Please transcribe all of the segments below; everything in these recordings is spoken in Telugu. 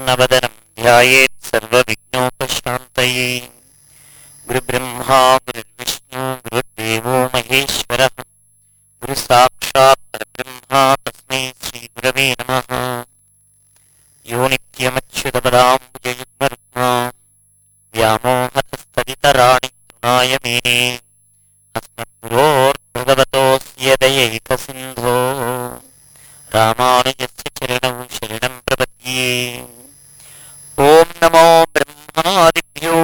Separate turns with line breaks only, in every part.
प्रसन्नवदनं ध्यायेत् सर्वविघ्नोपशान्तये गुरुब्रह्मा गुरुर्विष्णु गुरुर्देवो महेश्वरः गुरुसाक्षात् परब्रह्मा तस्मै श्रीगुरवे नमः यो नित्यमच्युतपदाम्बुजयुग्मरुक्मा व्यामोहतस्तदितराणि तृणाय मेने अस्मद्गुरोर्भगवतोऽस्य दयैकसिन्धो रामानुजस्य चरणौ शरणं प्रपद्ये ॐ नमो ब्रह्मादिभ्यो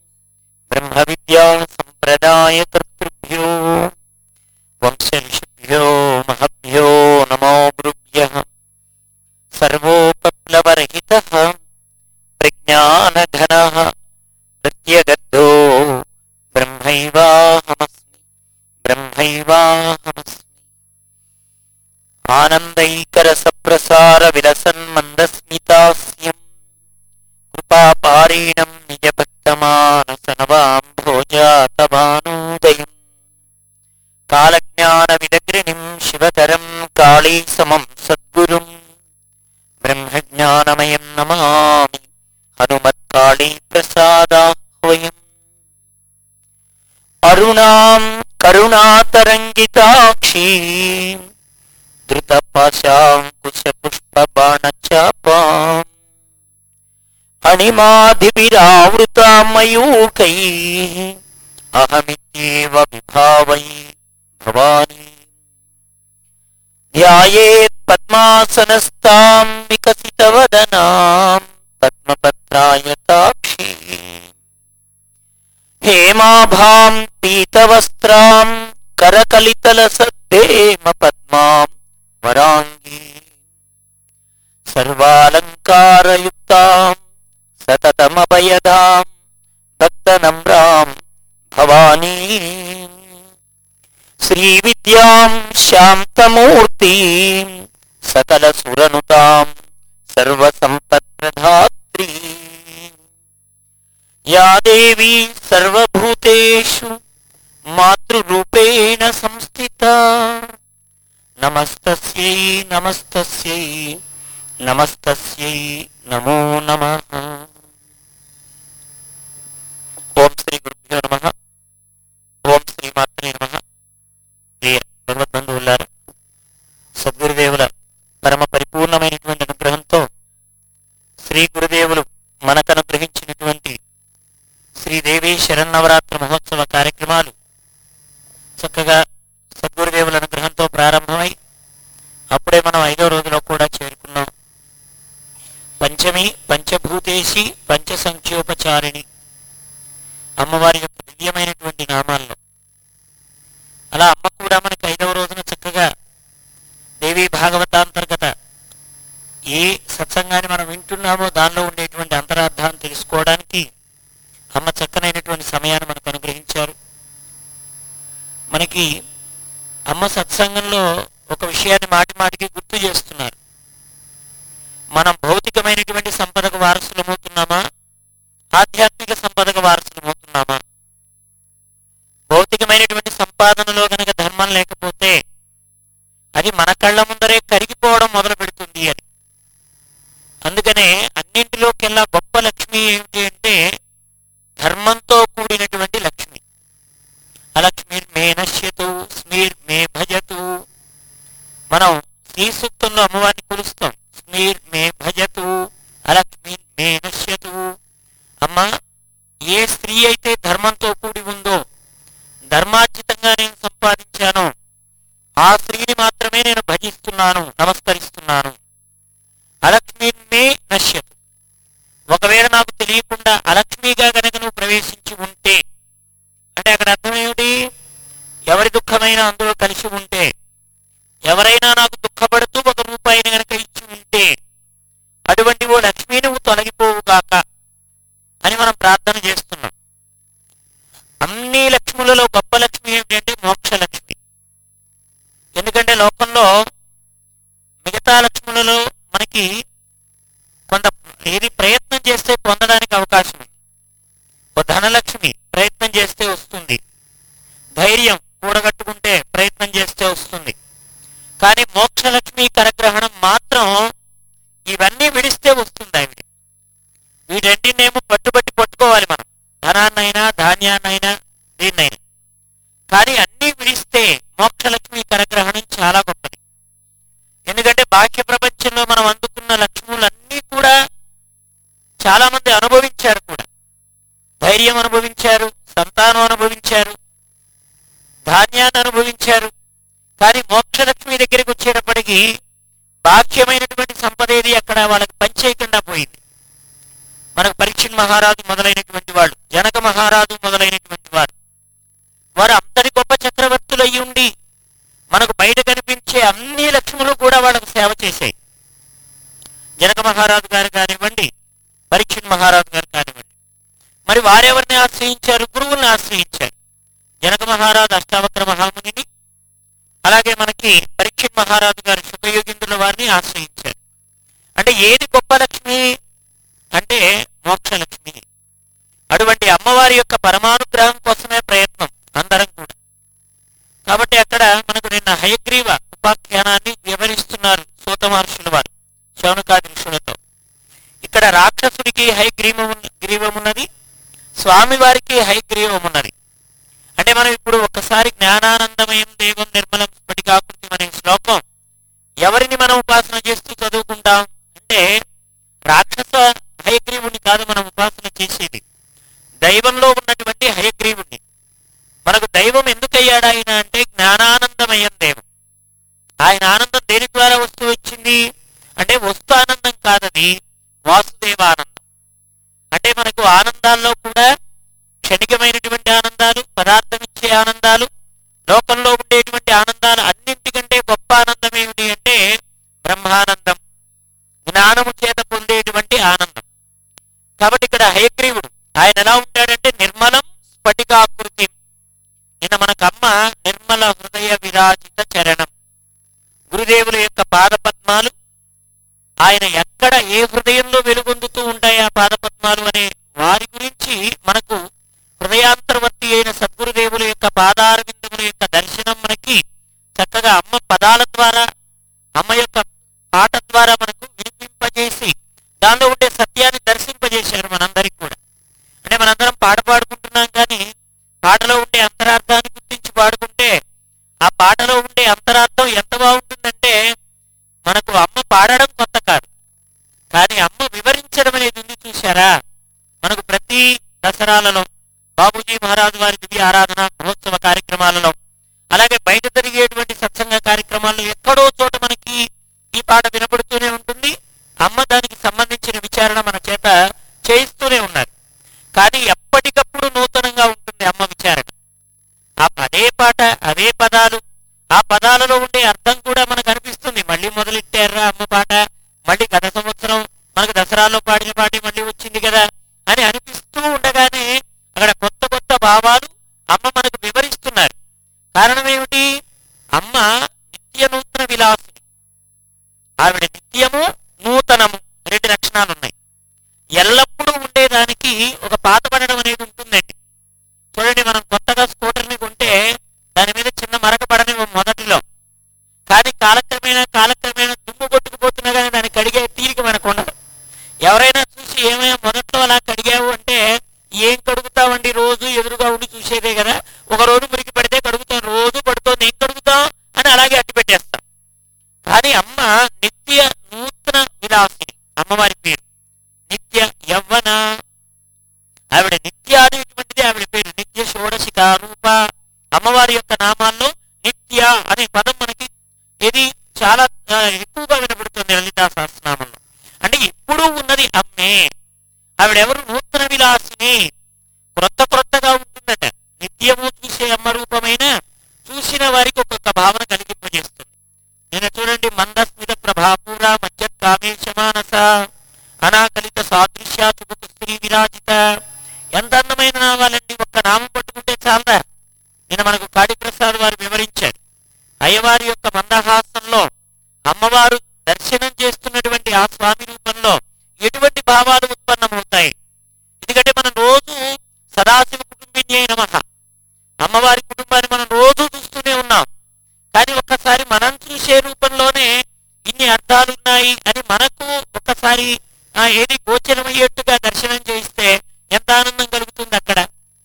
ब्रह्मविद्यासम्प्रदायकर्तृभ्यो वंशऋषिभ्यो महभ्यो नमो गुरुभ्यः सर्वोपप्लवरहितः प्रज्ञानघनः प्रत्यगद्धो ब्रह्मैवाहमस्मि ब्रह्मैवाहमस्मि आनन्दैकरसप्रसारविलसन्मन्दस्मितास्यम् कृपापारीणं निजभक्तमानसनवां भोजातभानोदयम् कालज्ञानविदग्रिणिं शिवतरं काळीसमं सद्गुरुम् ब्रह्मज्ञानमयं नमामि हनुमत्काळीप्रसादाह्वयम् अरुणां करुणातरङ्गिताक्षीम् धृतपाशाङ्कुशपुष्पबाणचापाम् अणिमाधिभिरावृतां मयूखैः अहमित्येव विभावै भवानी ध्यायेत् पद्मासनस्तां विकसितवदनां पद्मपत्रायताक्षी हेमाभां पीतवस्त्रां करकलितलसद्धेम पद्मां वराङ्गी सर्वालङ्कारयुक्तां सततमभयदां भक्तनम्रां भवानी श्रीविद्यां शान्तमूर्तिं सकलसुरनुतां सर्वसम्पत्प्रधात्री या देवी सर्वभूतेषु मातृरूपेण संस्थिता नमस्तस्यै नमस्तस्यै नमस्तस्यै नमो नमः ఓం శ్రీ గురుభ్యో నమ ఓం శ్రీ మాత్రే నమ ప్రియ భగవద్బంధువులారా సద్గురుదేవుల పరమ పరిపూర్ణమైనటువంటి అనుగ్రహంతో శ్రీ గురుదేవులు మనకు అనుగ్రహించినటువంటి శ్రీదేవి శరన్నవరాత్రి మహోత్సవ కార్యక్రమాలు చక్కగా సద్గురుదేవుల అనుగ్రహంతో ప్రారంభమై అప్పుడే మనం ఐదో రోజులో కూడా చేరుకున్నాం పంచమి పంచభూతేశి పంచ సంఖ్యోపచారిణి అమ్మవారి యొక్క దివ్యమైనటువంటి నామాల్లో అలా అమ్మ కూడా మనకి ఐదవ రోజున చక్కగా దేవీ భాగవతాంతర్గత ఏ సత్సంగాన్ని మనం వింటున్నామో దానిలో ఉండేటువంటి అంతరార్థాన్ని తెలుసుకోవడానికి అమ్మ చక్కనైనటువంటి సమయాన్ని మనకు అనుగ్రహించారు మనకి అమ్మ సత్సంగంలో ఒక విషయాన్ని మాటి మాటికి గుర్తు చేస్తున్నారు మనం భౌతికమైనటువంటి సంపదకు వారసులమవుతున్నామా ఆధ్యాత్మిక సంపదకు వారసులమవుతున్నామా భౌతికమైనటువంటి సంపాదనలో గనక ధర్మం లేకపోతే అది మన కళ్ళ ముందరే కరిగిపోవడం మొదలు పెడుతుంది అని అందుకనే అన్నింటిలోకెల్లా గొప్ప లక్ష్మి ఏమిటి అంటే ధర్మంతో కూడినటువంటి లక్ష్మి అలక్ష్మిర్ మే నశ్యతు స్మీర్ మే భజతు మనం శ్రీ సూక్తంలో అమ్మవారిని కొలుస్తాం స్మీర్ మే భజతు అలక్ష్మిర్ మే నశ్యతు అమ్మ ఏ స్త్రీ అయితే ధర్మంతో కూడి ఉందో ధర్మార్జితంగా నేను సంపాదించానో ఆ స్త్రీని మాత్రమే నేను భజిస్తున్నాను నమస్కరిస్తున్నాను అలక్ష్మిర్మే నశ్యతు ఒకవేళ నాకు తెలియకుండా అలక్ష్మిగా గనక నువ్వు ప్రవేశించి ఉంటే అంటే అక్కడ అర్థం ఏమిటి ఎవరి దుఃఖమైనా అందులో కలిసి ఉంటే ఎవరైనా నాకు దుఃఖపడుతూ ఒక రూపాయిని గనక ఇచ్చి ఉంటే అటువంటి ఓ లక్ష్మి నువ్వు తొలగిపోవుగాక అని మనం ప్రార్థన చేస్తున్నాం అన్ని లక్ష్ములలో గొప్ప లక్ష్మి ఏమిటంటే మోక్ష లక్ష్మి ఎందుకంటే లోకంలో మిగతా లక్ష్ములలో మనకి కొంత ఏది ప్రయత్నం చేస్తే పొందడానికి అవకాశం ఉంది ఓ ధనలక్ష్మి ప్రయత్నం చేస్తే వస్తుంది ధైర్యం కూడగట్టుకుంటే ప్రయత్నం చేస్తే వస్తుంది కానీ మోక్షలక్ష్మి కరగ్రహణం మాత్రం ఇవన్నీ విడిస్తే వస్తుంది ఆవిడ ధాన్యాన్నైనా దేన్నైనా కానీ అన్నీ విడిస్తే మోక్షలక్ష్మి కరగ్రహణం చాలా గొప్పది ఎందుకంటే బాహ్య ప్రపంచంలో మనం అందుకున్న లక్ష్ములన్నీ కూడా చాలా మంది అనుభవించారు కూడా ధైర్యం అనుభవించారు సంతానం అనుభవించారు ధాన్యాన్ని అనుభవించారు కానీ మోక్షలక్ష్మి దగ్గరికి వచ్చేటప్పటికి బాహ్యమైనటువంటి సంపద ఏది అక్కడ వాళ్ళకి పనిచేయకుండా పోయింది మనకు పరీక్షణ్ మహారాజు మొదలైనటువంటి వాళ్ళు జనక మహారాజు మొదలైనటువంటి వారు వారు అంతటి గొప్ప చక్రవర్తులు అయి ఉండి మనకు బయట కనిపించే అన్ని లక్ష్ములు కూడా వాళ్ళకు సేవ చేశాయి జనక మహారాజు గారు కానివ్వండి పరీక్షణ్ మహారాజు గారు కానివ్వండి మరి వారెవరిని ఆశ్రయించారు గురువుల్ని ఆశ్రయించారు జనక మహారాజు అష్టావక్ర మహామునిని అలాగే మనకి పరీక్షణ్ మహారాజు గారు శుభయోగిందుల వారిని ఆశ్రయించారు అంటే ఏది గొప్ప లక్ష్మి అంటే మోక్షలక్ష్మి అటువంటి అమ్మవారి యొక్క పరమానుగ్రహం కోసమే ప్రయత్నం అందరం కూడా కాబట్టి అక్కడ మనకు నిన్న హయగ్రీవ ఉపాఖ్యానాన్ని వివరిస్తున్నారు సూత మహర్షుల వారు శౌనకాది ఋషులతో ఇక్కడ రాక్షసుడికి హయగ్రీవం గ్రీవం ఉన్నది స్వామివారికి హయగ్రీవం ఉన్నది అంటే మనం ఇప్పుడు ఒక్కసారి జ్ఞానానందమయం దేవం నిర్మలం స్ఫటికాకృతి అనే శ్లోకం ఎవరిని మనం ఉపాసన చేస్తూ చదువుకుంటాం అంటే రాక్షస హయగ్రీవుని కాదు మనం ఉపాసన చేసేది దైవంలో ఉన్నటువంటి హయగ్రీవుణ్ణి మనకు దైవం ఎందుకయ్యాడు ఆయన అంటే జ్ఞానానందమయం దేవం ఆయన ఆనందం దేని ద్వారా వస్తూ వచ్చింది అంటే వస్తు ఆనందం కాదని వాసుదేవానందం అంటే మనకు ఆనందాల్లో కూడా క్షణికమైనటువంటి ఆనందాలు పదార్థం ఇచ్చే ఆనందాలు లోకంలో ఉండేటువంటి ఆనందాలు అన్నింటికంటే గొప్ప ఆనందం ఏమిటి అంటే బ్రహ్మానందం జ్ఞానము చేత పొందేటువంటి ఆనందం కాబట్టి ఇక్కడ హయగ్రీవుడు ఆయన ఎలా ఉంటాడంటే నిర్మలం స్ఫటికాకృతి నిన్న మనకమ్మ నిర్మల హృదయ విరాజిత చరణం గురుదేవుల యొక్క పాదపద్మాలు ఆయన ఎక్కడ ఏ హృదయంలో వెలుగొందుతూ ఉంటాయి ఆ పాదపద్మాలు అనే వారి గురించి మనకు హృదయాంతర్వర్తి అయిన సద్గురుదేవుల యొక్క పాదారవిందముల యొక్క దర్శనం మనకి చక్కగా అమ్మ పదాల ద్వారా అమ్మ యొక్క పాట ద్వారా మనకు వినిపింపజేసి దానిలో ఉండే సత్యాన్ని దర్శింపజేశారు మనందరికి కూడా అంటే మనందరం పాట పాడుకుంటున్నాం కానీ పాటలో ఉండే అంతరార్థాన్ని గుర్తించి పాడుకుంటే ఆ పాటలో ఉండే అంతరార్థం ఎంత బాగుంటుందంటే మనకు అమ్మ పాడడం కొత్త కాదు కానీ అమ్మ వివరించడం అనేది ఉంది చూశారా మనకు ప్రతి దసరాలలో బాబూజీ మహారాజు వారి దివ్య ఆరాధన మహోత్సవ కార్యక్రమాలలో అలాగే బయట జరిగేటువంటి సత్సంగ కార్యక్రమాల్లో ఎక్కడో చోట మనకి ఈ పాట వినపడుతూనే ఉంటుంది అమ్మ దానికి సంబంధించిన విచారణ మన చేత చేయిస్తూనే ఉన్నారు కానీ ఎప్పటికప్పుడు నూతనంగా ఉంటుంది అమ్మ విచారణ ఆ అదే పాట అవే పదాలు ఆ పదాలలో ఉండే అర్థం కూడా మనకు అనిపిస్తుంది మళ్ళీ మొదలెట్టారా అమ్మ పాట మళ్ళీ గత సంవత్సరం మనకు దసరాలో పాడిన పాట మళ్ళీ వచ్చింది కదా అని అనిపిస్తూ ఉండగానే అక్కడ కొత్త కొత్త భావాలు అమ్మ మనకు వివరిస్తున్నారు కారణం ఏమిటి అమ్మ నిత్య నూతన విలాసిని ఆవిడ నిత్యము నూతనము రెండు లక్షణాలు ఉన్నాయి ఎల్లప్పుడూ ఉండేదానికి ఒక పాత పడడం అనేది ఉంటుందండి చూడండి మనం కొత్తగా స్కూటర్ని కొంటే దాని మీద చిన్న మరక పడనివ్వం మొదటిలో కానీ కాలక్రమేణా కాలక్రమేణా దుమ్ము కొట్టుకుపోతున్నా కానీ దాన్ని కడిగే తీరిక మనకు ఉండదు ఎవరైనా చూసి ఏమైనా మొదట్లో అలా కడిగావు అంటే ఏం కడుగుతావండి రోజు ఎదురుగా ఉండి చూసేదే కదా ఒక రోజు మురికి పడితే కడుగుతాం రోజు పడుతోంది ఏం కడుగుతాం అని అలాగే అట్టి పెట్టేస్తాం కానీ అమ్మ నిత్య నూతన విలాసిని అమ్మవారి పేరు నిత్య యవ్వన ఆవిడ నిత్య అనేటువంటిది ఆవిడ పేరు నిత్య షోడశిక రూప అమ్మవారి యొక్క నామాల్లో నిత్య అనే పదం మనకి ఇది చాలా ఆ, ఎక్కువగా వినబడుతుంది లలితా సహస్రనామంలో అంటే ఎప్పుడూ ఉన్నది అమ్మే ఆవిడెవరు నూతన విలాసిని క్రొత్త క్రొత్తగా ఉంటుందట నిత్యము చూసే అమ్మ రూపమైన చూసిన వారికి ఒక్కొక్క భావన కలిగింపజేస్తుంది నేను చూడండి మందస్మిత ప్రభాపూర మధ్య కామేశమానస అనాకలిత సాదృశ్య చుబుకు స్త్రీ విరాజిత ఎంత అందమైన నామాలండి ఒక్క నామం పట్టుకుంటే చాలదా నేను మనకు కాళీప్రసాద్ వారు వివరించారు అయ్యవారి యొక్క మందహాసంలో అమ్మవారు దర్శనం చేస్తున్నటువంటి ఆ స్వామి రూపంలో ఎటువంటి భావాలు ఉత్పన్నమవుతాయి ఎందుకంటే మనం రోజు సదాశివ కుటుంబిని అయిన మహా అమ్మవారి కుటుంబాన్ని మనం రోజు చూస్తూనే ఉన్నాం కానీ ఒక్కసారి మనం చూసే రూపంలోనే ఇన్ని అర్థాలు ఉన్నాయి అని మనకు ఒక్కసారి ఆ, ఏది గోచరమయ్యేట్టుగా దర్శనం చేయిస్తే ఎంత ఆనందం కలుగుతుంది అక్కడ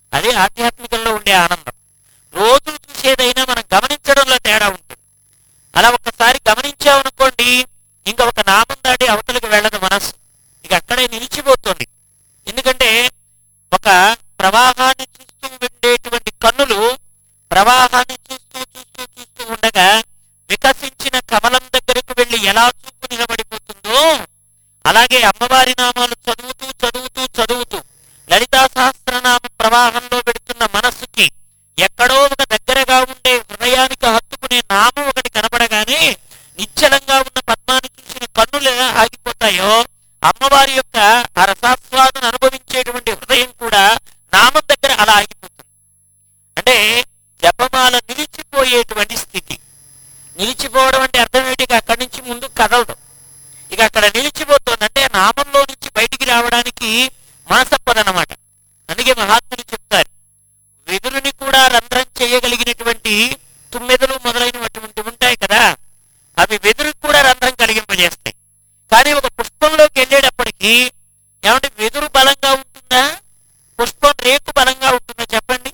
అదే ఆధ్యాత్మికంలో ఉండే ఆనందం రోజు చూసేదైనా మనం గమనించడంలో తేడా ఉంటుంది అలా ఒక్కసారి గమనించామనుకోండి ఇంకా ఒక నామం దాటి అవతలకు వెళ్ళదు మనస్సు ఇక అక్కడే నిలిచిపోతుంది ఎందుకంటే ఒక ప్రవాహాన్ని చూస్తూ ఉండేటువంటి కన్నులు ప్రవాహాన్ని చూస్తూ చూస్తూ చూస్తూ ఉండగా వికసించిన కమలం దగ్గరకు వెళ్ళి ఎలా చూపు నిలబడిపోతుందో అలాగే అమ్మవారి నామాలు చదువుతూ చదువుతూ చదువుతూ లలితా సహస్రనామ ప్రవాహంలో పెడుతున్న మనస్సుకి ఎక్కడో ఒక దగ్గరగా ఉండే హృదయానికి హత్తుకునే నామం ఒకటి కనబడగానే నిశ్చలంగా ఉన్న పద్మాన్ని చూసిన కన్నులు ఎలా ఆగిపోతాయో అమ్మవారి యొక్క ఆ రసాస్వాదను అనుభవించేటువంటి హృదయం కూడా నామం దగ్గర అలా ఆగిపోతుంది అంటే జపమాల నిలిచిపోయేటువంటి స్థితి నిలిచిపోవడం అంటే అర్థం ఏంటి ఇక అక్కడి నుంచి ముందు కదలదు ఇక అక్కడ నిలిచిపోతుంది అంటే నామంలో నుంచి బయటికి రావడానికి మనసప్పదనమాట అందుకే మహాత్ములు చెప్తారు వెదురుని కూడా రంధ్రం చేయగలిగినటువంటి తుమ్మెదలు మొదలైనటువంటి ఉంటాయి కదా అవి వెదురుకి కూడా రంధ్రం కలిగింపజేస్తాయి కానీ ఒక పుష్పంలోకి వెళ్ళేటప్పటికి ఏమంటే వెదురు బలంగా ఉంటుందా పుష్పం రేకు బలంగా ఉంటుందా చెప్పండి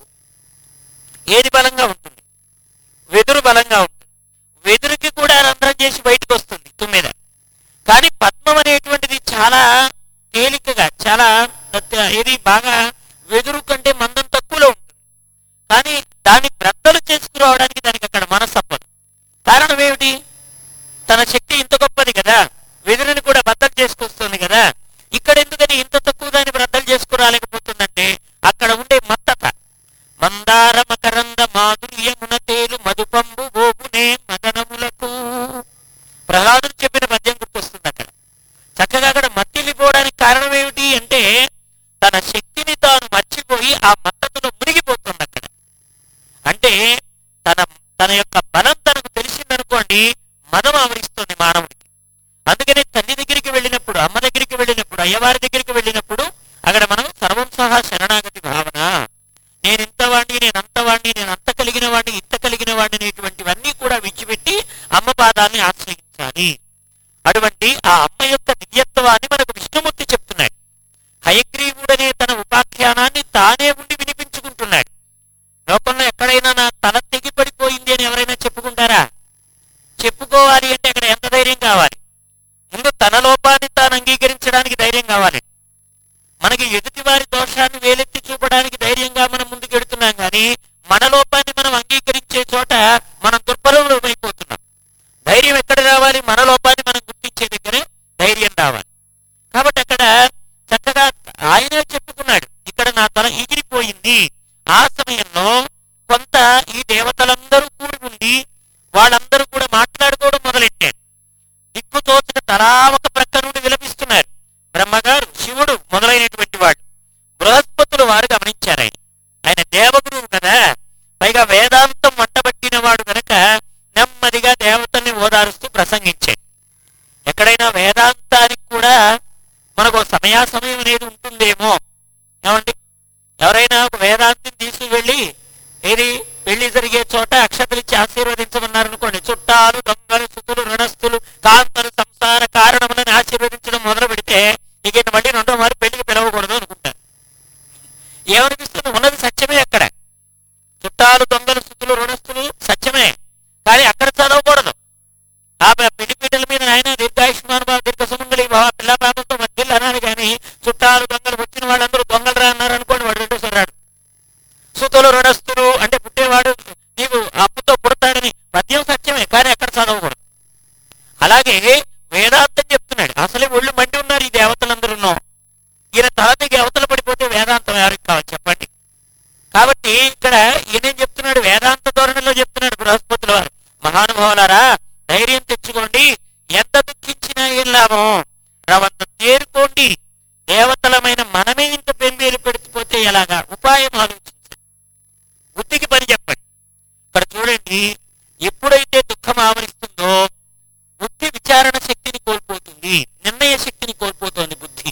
ఏది బలంగా ఉంటుంది వెదురు బలంగా ఉంటుంది వెదురుకి కూడా రంధ్రం చేసి బయటకు వస్తుంది తుమ్మెద కానీ పద్మం అనేటువంటిది చాలా తేలికగా చాలా నత్త- ఏది బాగా వెదురు కంటే మందం తక్కువలో ఉంటుంది కానీ దాన్ని బ్రద్దలు చేసుకురావడానికి దానికి అక్కడ మనసప్పదు కారణం ఏమిటి తన శక్తి ఇంత గొప్పది కదా వెదురుని కూడా బద్దలు చేసుకొస్తుంది కదా ఇక్కడ ఎందుకని ఇంత తక్కువ దాన్ని బ్రద్దలు చేసుకురాలేకపోతుందంటే అక్కడ ఉండే మత్తత మందార మకరంద మాధుర్యమున తేలు మధుపంబు గోపునే మదనములకు ప్రహ్లాదుడు చెప్పిన పద్యం గుర్తొస్తుంది అక్కడ చక్కగా అక్కడ మత్తిల్లిపోవడానికి కారణం ఏమిటి అంటే తన శక్తిని తాను మర్చిపోయి ఆ మత్తతులో మునిగిపోతుంది అక్కడ అంటే తన తన యొక్క బలం తనకు తెలిసిందనుకోండి మదం ఆవరిస్తుంది మానవుడికి అందుకనే తల్లి దగ్గరికి వెళ్ళినప్పుడు అమ్మ దగ్గరికి వెళ్ళినప్పుడు అయ్యవారి దగ్గరికి వెళ్ళినప్పుడు అక్కడ మనం సర్వం సహా శరణాగతి భావన నేను ఇంతవాణ్ణి నేను అంతవాణ్ణి నేను అంత కలిగిన వాడిని ఇంత కలిగిన వాడిని అనేటువంటివన్నీ కూడా విడిచిపెట్టి అమ్మ పాదాన్ని ఆశ్రయించాలి అటువంటి ఆ అమ్మ యొక్క దివ్యత్వాన్ని మనకు విష్ణుమూర్తి చెప్తున్నాడు హయగ్రీవుడనే తన ఉపాఖ్యానాన్ని తానే ఉండి వినిపించుకుంటున్నాడు లోకంలో ఎక్కడైనా నా తల తెగి పడిపోయింది అని ఎవరైనా చెప్పుకుంటారా చెప్పుకోవాలి అంటే అక్కడ ఎంత ధైర్యం కావాలి ముందు తన లోపాన్ని తాను అంగీకరించడానికి ధైర్యం కావాలి మనకి ఎదుటి వారి దోషాన్ని వేలెత్తి చూపడానికి ధైర్యంగా మనం ముందుకు వెడుతున్నాం కానీ మన లోపాన్ని మనం అంగీకరించే చోట మనం దుర్బలమైపోతున్నాం ధైర్యం ఎక్కడ రావాలి మన లోపాన్ని మనం గుర్తించే దగ్గరే ధైర్యం రావాలి కాబట్టి అక్కడ చక్కగా ఆయనే చెప్పుకున్నాడు ఇక్కడ నా తల ఎగిరిపోయింది ఆ సమయంలో కొంత ఈ దేవతలందరూ కూడి ఉండి వాళ్ళందరూ కూడా మాట్లాడుకోవడం మొదలెట్టారు దిక్కు తోచిన తలా ఒక ప్రక్క నుండి విలపిస్తున్నారు బ్రహ్మగారు శివుడు మొదలైనటువంటి వాడు బృహస్పతులు వారు గమనించారు ఆయన ఆయన దేవగురువు కదా పైగా వేదాంతం వంటబట్టిన వాడు గనక నెమ్మదిగా దేవతల్ని ఓదారుస్తూ ప్రసంగించాడు ఎక్కడైనా వేదాంతానికి కూడా మనకు ఒక సమయాసమయం అనేది ఉంటుందేమో ఏమండి ఎవరైనా ఒక వేదాంతిని తీసుకువెళ్ళి ఏది పెళ్లి జరిగే చోట అక్షతలిచ్చి ఆశీర్వదించమన్నారు అనుకోండి చుట్టాలు దొంగలు సుతులు రుణస్థులు కాంతలు సంసార కారణములని ఆశీర్వదించడం మొదలు పెడితే ఇక ఈయన మళ్ళీ రెండో మారు పెళ్లికి పిలవకూడదు అనుకుంటారు ఏమనిపిస్తుంది ఉన్నది సత్యమే అక్కడ చుట్టాలు దొంగలు స్థుతులు రుణస్థులు సత్యమే కానీ అక్కడ చదవకూడదు ఆ పిడిపీటల మీద ఆయన దీర్ఘాయుష్మాన్ బాబు దీర్ఘ సుమంగళి బాబా పిల్ల పాపంతో మధ్యలో అనాలి కానీ చుట్టాలు దొంగలు వచ్చిన వాళ్ళందరూ దొంగలు రా అన్నారు అనుకోండి వాడు రెండో సొర్రాడు సుతులు రుణస్థులు అంటే పుట్టేవాడు నీవు అప్పుతో పుడతాడని పద్యం సత్యమే కానీ అక్కడ చదవకూడదు అలాగే వేదాంతం చెప్తున్నాడు అసలే ఒళ్ళు మండి ఉన్నారు ఈ దేవతలందరూ ఈయన తల దిగి అవతల పడిపోతే వేదాంతం ఎవరికి కావాలి చెప్పండి కాబట్టి ఇక్కడ ఈయనేం చెప్తున్నాడు వేదాంత ధోరణిలో చెప్తున్నాడు బృహస్పతుల వారు మహానుభావులారా ధైర్యం తెచ్చుకోండి ఎంత దుఃఖించినా ఏం లాభం రవంత తేరుకోండి దేవతలమైన మనమే ఇంత పెంబేలు పెడిపోతే ఎలాగా ఉపాయం ఆలోచించండి బుద్ధికి పని చెప్పండి ఇక్కడ చూడండి ఎప్పుడైతే దుఃఖం ఆవరిస్తుందో బుద్ధి విచారణ శక్తిని కోల్పోతుంది నిర్ణయ శక్తిని కోల్పోతుంది బుద్ధి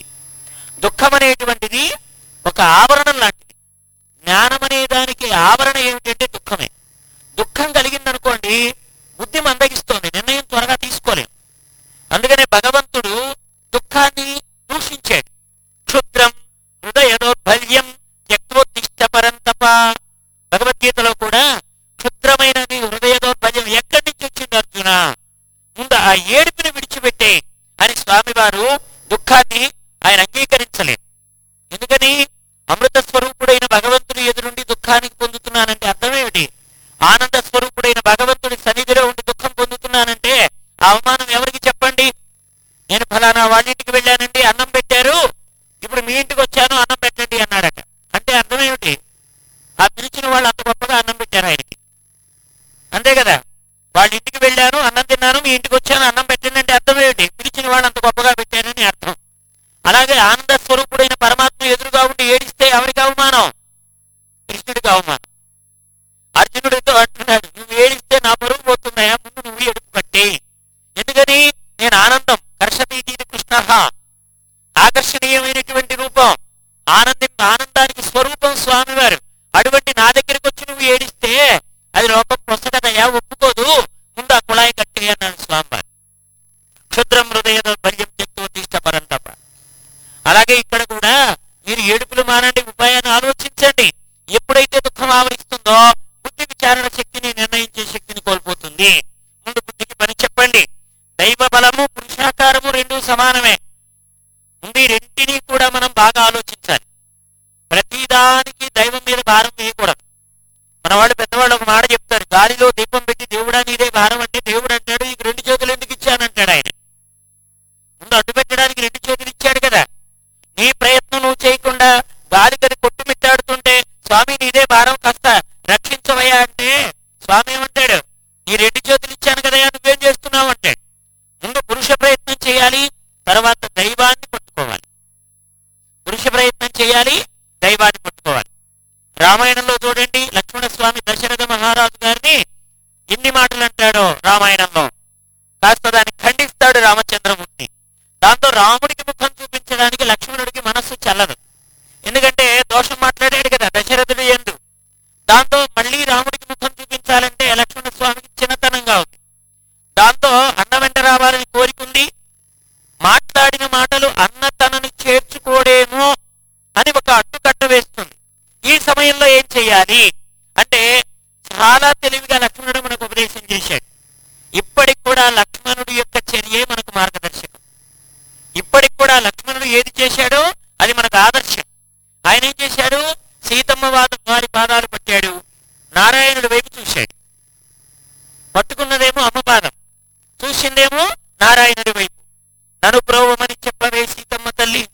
దుఃఖం అనేటువంటిది ఒక ఆవరణం లాంటిది జ్ఞానం అనే దానికి ఆవరణ ఏమిటంటే దుఃఖమే దుఃఖం కలిగిందనుకోండి బుద్ధి మందగిస్తోంది నిర్ణయం త్వరగా తీసుకోలేం అందుకనే భగవంతుడు దుఃఖాన్ని దూషించాడు క్షుద్రం హృదయ దౌర్బల్యం త్యక్తోత్తిష్ట పరం విడిచిపెట్టే అని స్వామివారు దుఃఖాన్ని ఆయన అంగీకరించలేదు ఎందుకని అమృత స్వరూపుడైన భగవంతుడి ఎదురుండి దుఃఖానికి పొందుతున్నానంటే అర్థమేమిటి ఆనంద స్వరూపుడైన భగవంతుడి సన్నిధిలో ఉండి దుఃఖం పొందుతున్నానంటే ఆ అవమానం ఎవరికి చెప్పండి నేను ఫలానా వాళ్ళ ఇంటికి వెళ్ళానండి అన్నం పెట్టారు ఇప్పుడు మీ ఇంటికి వచ్చాను అన్నం పెట్టండి అన్నాడట అంటే అర్థం ఏమిటి ఆ పిలిచిన వాళ్ళు అంత గొప్పగా అన్నం పెట్టారు ఆయనకి అంతే కదా వాళ్ళ ఇంటికి వెళ్ళాను అన్నం తిన్నాను మీ ఇంటికి వచ్చాను అన్నం పెట్టండి అంటే అర్థం ఏమిటి పిలిచిన వాళ్ళు అంత గొప్పగా పెట్టారని అర్థం అలాగే ఆనంద స్వరూపుడైన పరమాత్మ ఎదురుగా ఉండి ఏడిస్తే ఎవరికి అవమానం కృష్ణుడికి అవమానం అర్జునుడితో అంటున్నాడు నువ్వు ఏడిస్తే నా పరుగు పోతున్నాయా ముందు నువ్వు ఎడుపు పట్టే ఎందుకని నేను ఆనందం కర్షతీతి కృష్ణ ఆకర్షణీయమైనటువంటి రూపం ఆనందం ఆనందానికి స్వరూపం స్వామివారు అటువంటి నా దగ్గరికి వచ్చి నువ్వు ఏడిస్తే అది లోకం పొసగదయా ఒప్పుకోదు ముందు ఆ కుళాయి కట్టే అన్నాడు స్వామివారు క్షుద్రం హృదయ దౌర్బల్యం చెక్తోతిష్ట పరంతప అలాగే ఇక్కడ కూడా మీరు ఏడుపులు మానండి ఉపాయాన్ని ఆలోచించండి ఎప్పుడైతే దుఃఖం ఆవరిస్తుందో బుద్ధి విచారణ శక్తిని నిర్ణయించే శక్తిని కోల్పోతుంది ముందు బుద్ధికి పని చెప్పండి దైవ బలము పురుషాకారము రెండు సమానమే ముందు ఈ రెంటిని కూడా మనం బాగా ఆలోచించాలి ప్రతిదానికి దైవం మీద భారం వేయకూడదు మన వాళ్ళు పెద్దవాళ్ళు ఒక మాట చెప్తారు గాలిలో దీపం పెట్టి దేవుడా నీదే భారం అంటే దేవుడు అంటాడు నీకు రెండు చేతులు ఎందుకు ఇచ్చానంటాడు ఆయన ముందు అడ్డు పెట్టడానికి రెండు చేతులు ఇచ్చాడు కదా నీ ప్రయత్నం నువ్వు చేయకుండా గాలి కది కొట్టుమిట్టాడుతుంటే స్వామి నీదే భారం కాస్త రక్షించవయ్యా అంటే స్వామి ఏమంటాడు నీ రెండు చేతులు ఇచ్చాను కదయ్యా నువ్వేం చేస్తున్నావు అంటాడు ముందు పురుష ప్రయత్నం చేయాలి తర్వాత దైవాన్ని పట్టుకోవాలి పురుష ప్రయత్నం చేయాలి దైవాన్ని పట్టుకోవాలి రామాయణంలో చూడండి లక్ష్మణ స్వామి దశరథ మహారాజు గారిని ఎన్ని మాటలు అంటాడో రామాయణంలో కాస్త దాన్ని ఖండిస్తాడు రామచంద్రమూర్తి దాంతో రాముడికి ముఖం చూపించడానికి లక్ష్మణుడికి మనస్సు చల్లదు ఎందుకంటే దోషం మాట్లాడాడు కదా దశరథుడు ఎందు దాంతో మళ్ళీ రాముడికి ముఖం చూపించాలంటే లక్ష్మణ స్వామికి చిన్నతనంగా ఉంది దాంతో అన్న వెంట రావాలని కోరికుంది మాట్లాడిన మాటలు అన్న తనని చేర్చుకోడేమో అని ఒక అడ్డుకట్ట వేస్తుంది ఈ సమయంలో ఏం చేయాలి అంటే చాలా తెలివిగా లక్ష్మణుడు మనకు ఉపదేశం చేశాడు ఇప్పటికి కూడా లక్ష్మణుడి యొక్క చర్యే మనకు మార్గదర్శకం ఇప్పటికి కూడా లక్ష్మణుడు ఏది చేశాడో అది మనకు ఆదర్శం ఆయన ఏం చేశాడు సీతమ్మ వాద వారి పాదాలు పట్టాడు నారాయణుడి వైపు చూశాడు పట్టుకున్నదేమో అమ్మ పాదం చూసిందేమో నారాయణుడి వైపు నన్ను ప్రోవమని చెప్పవే సీతమ్మ తల్లి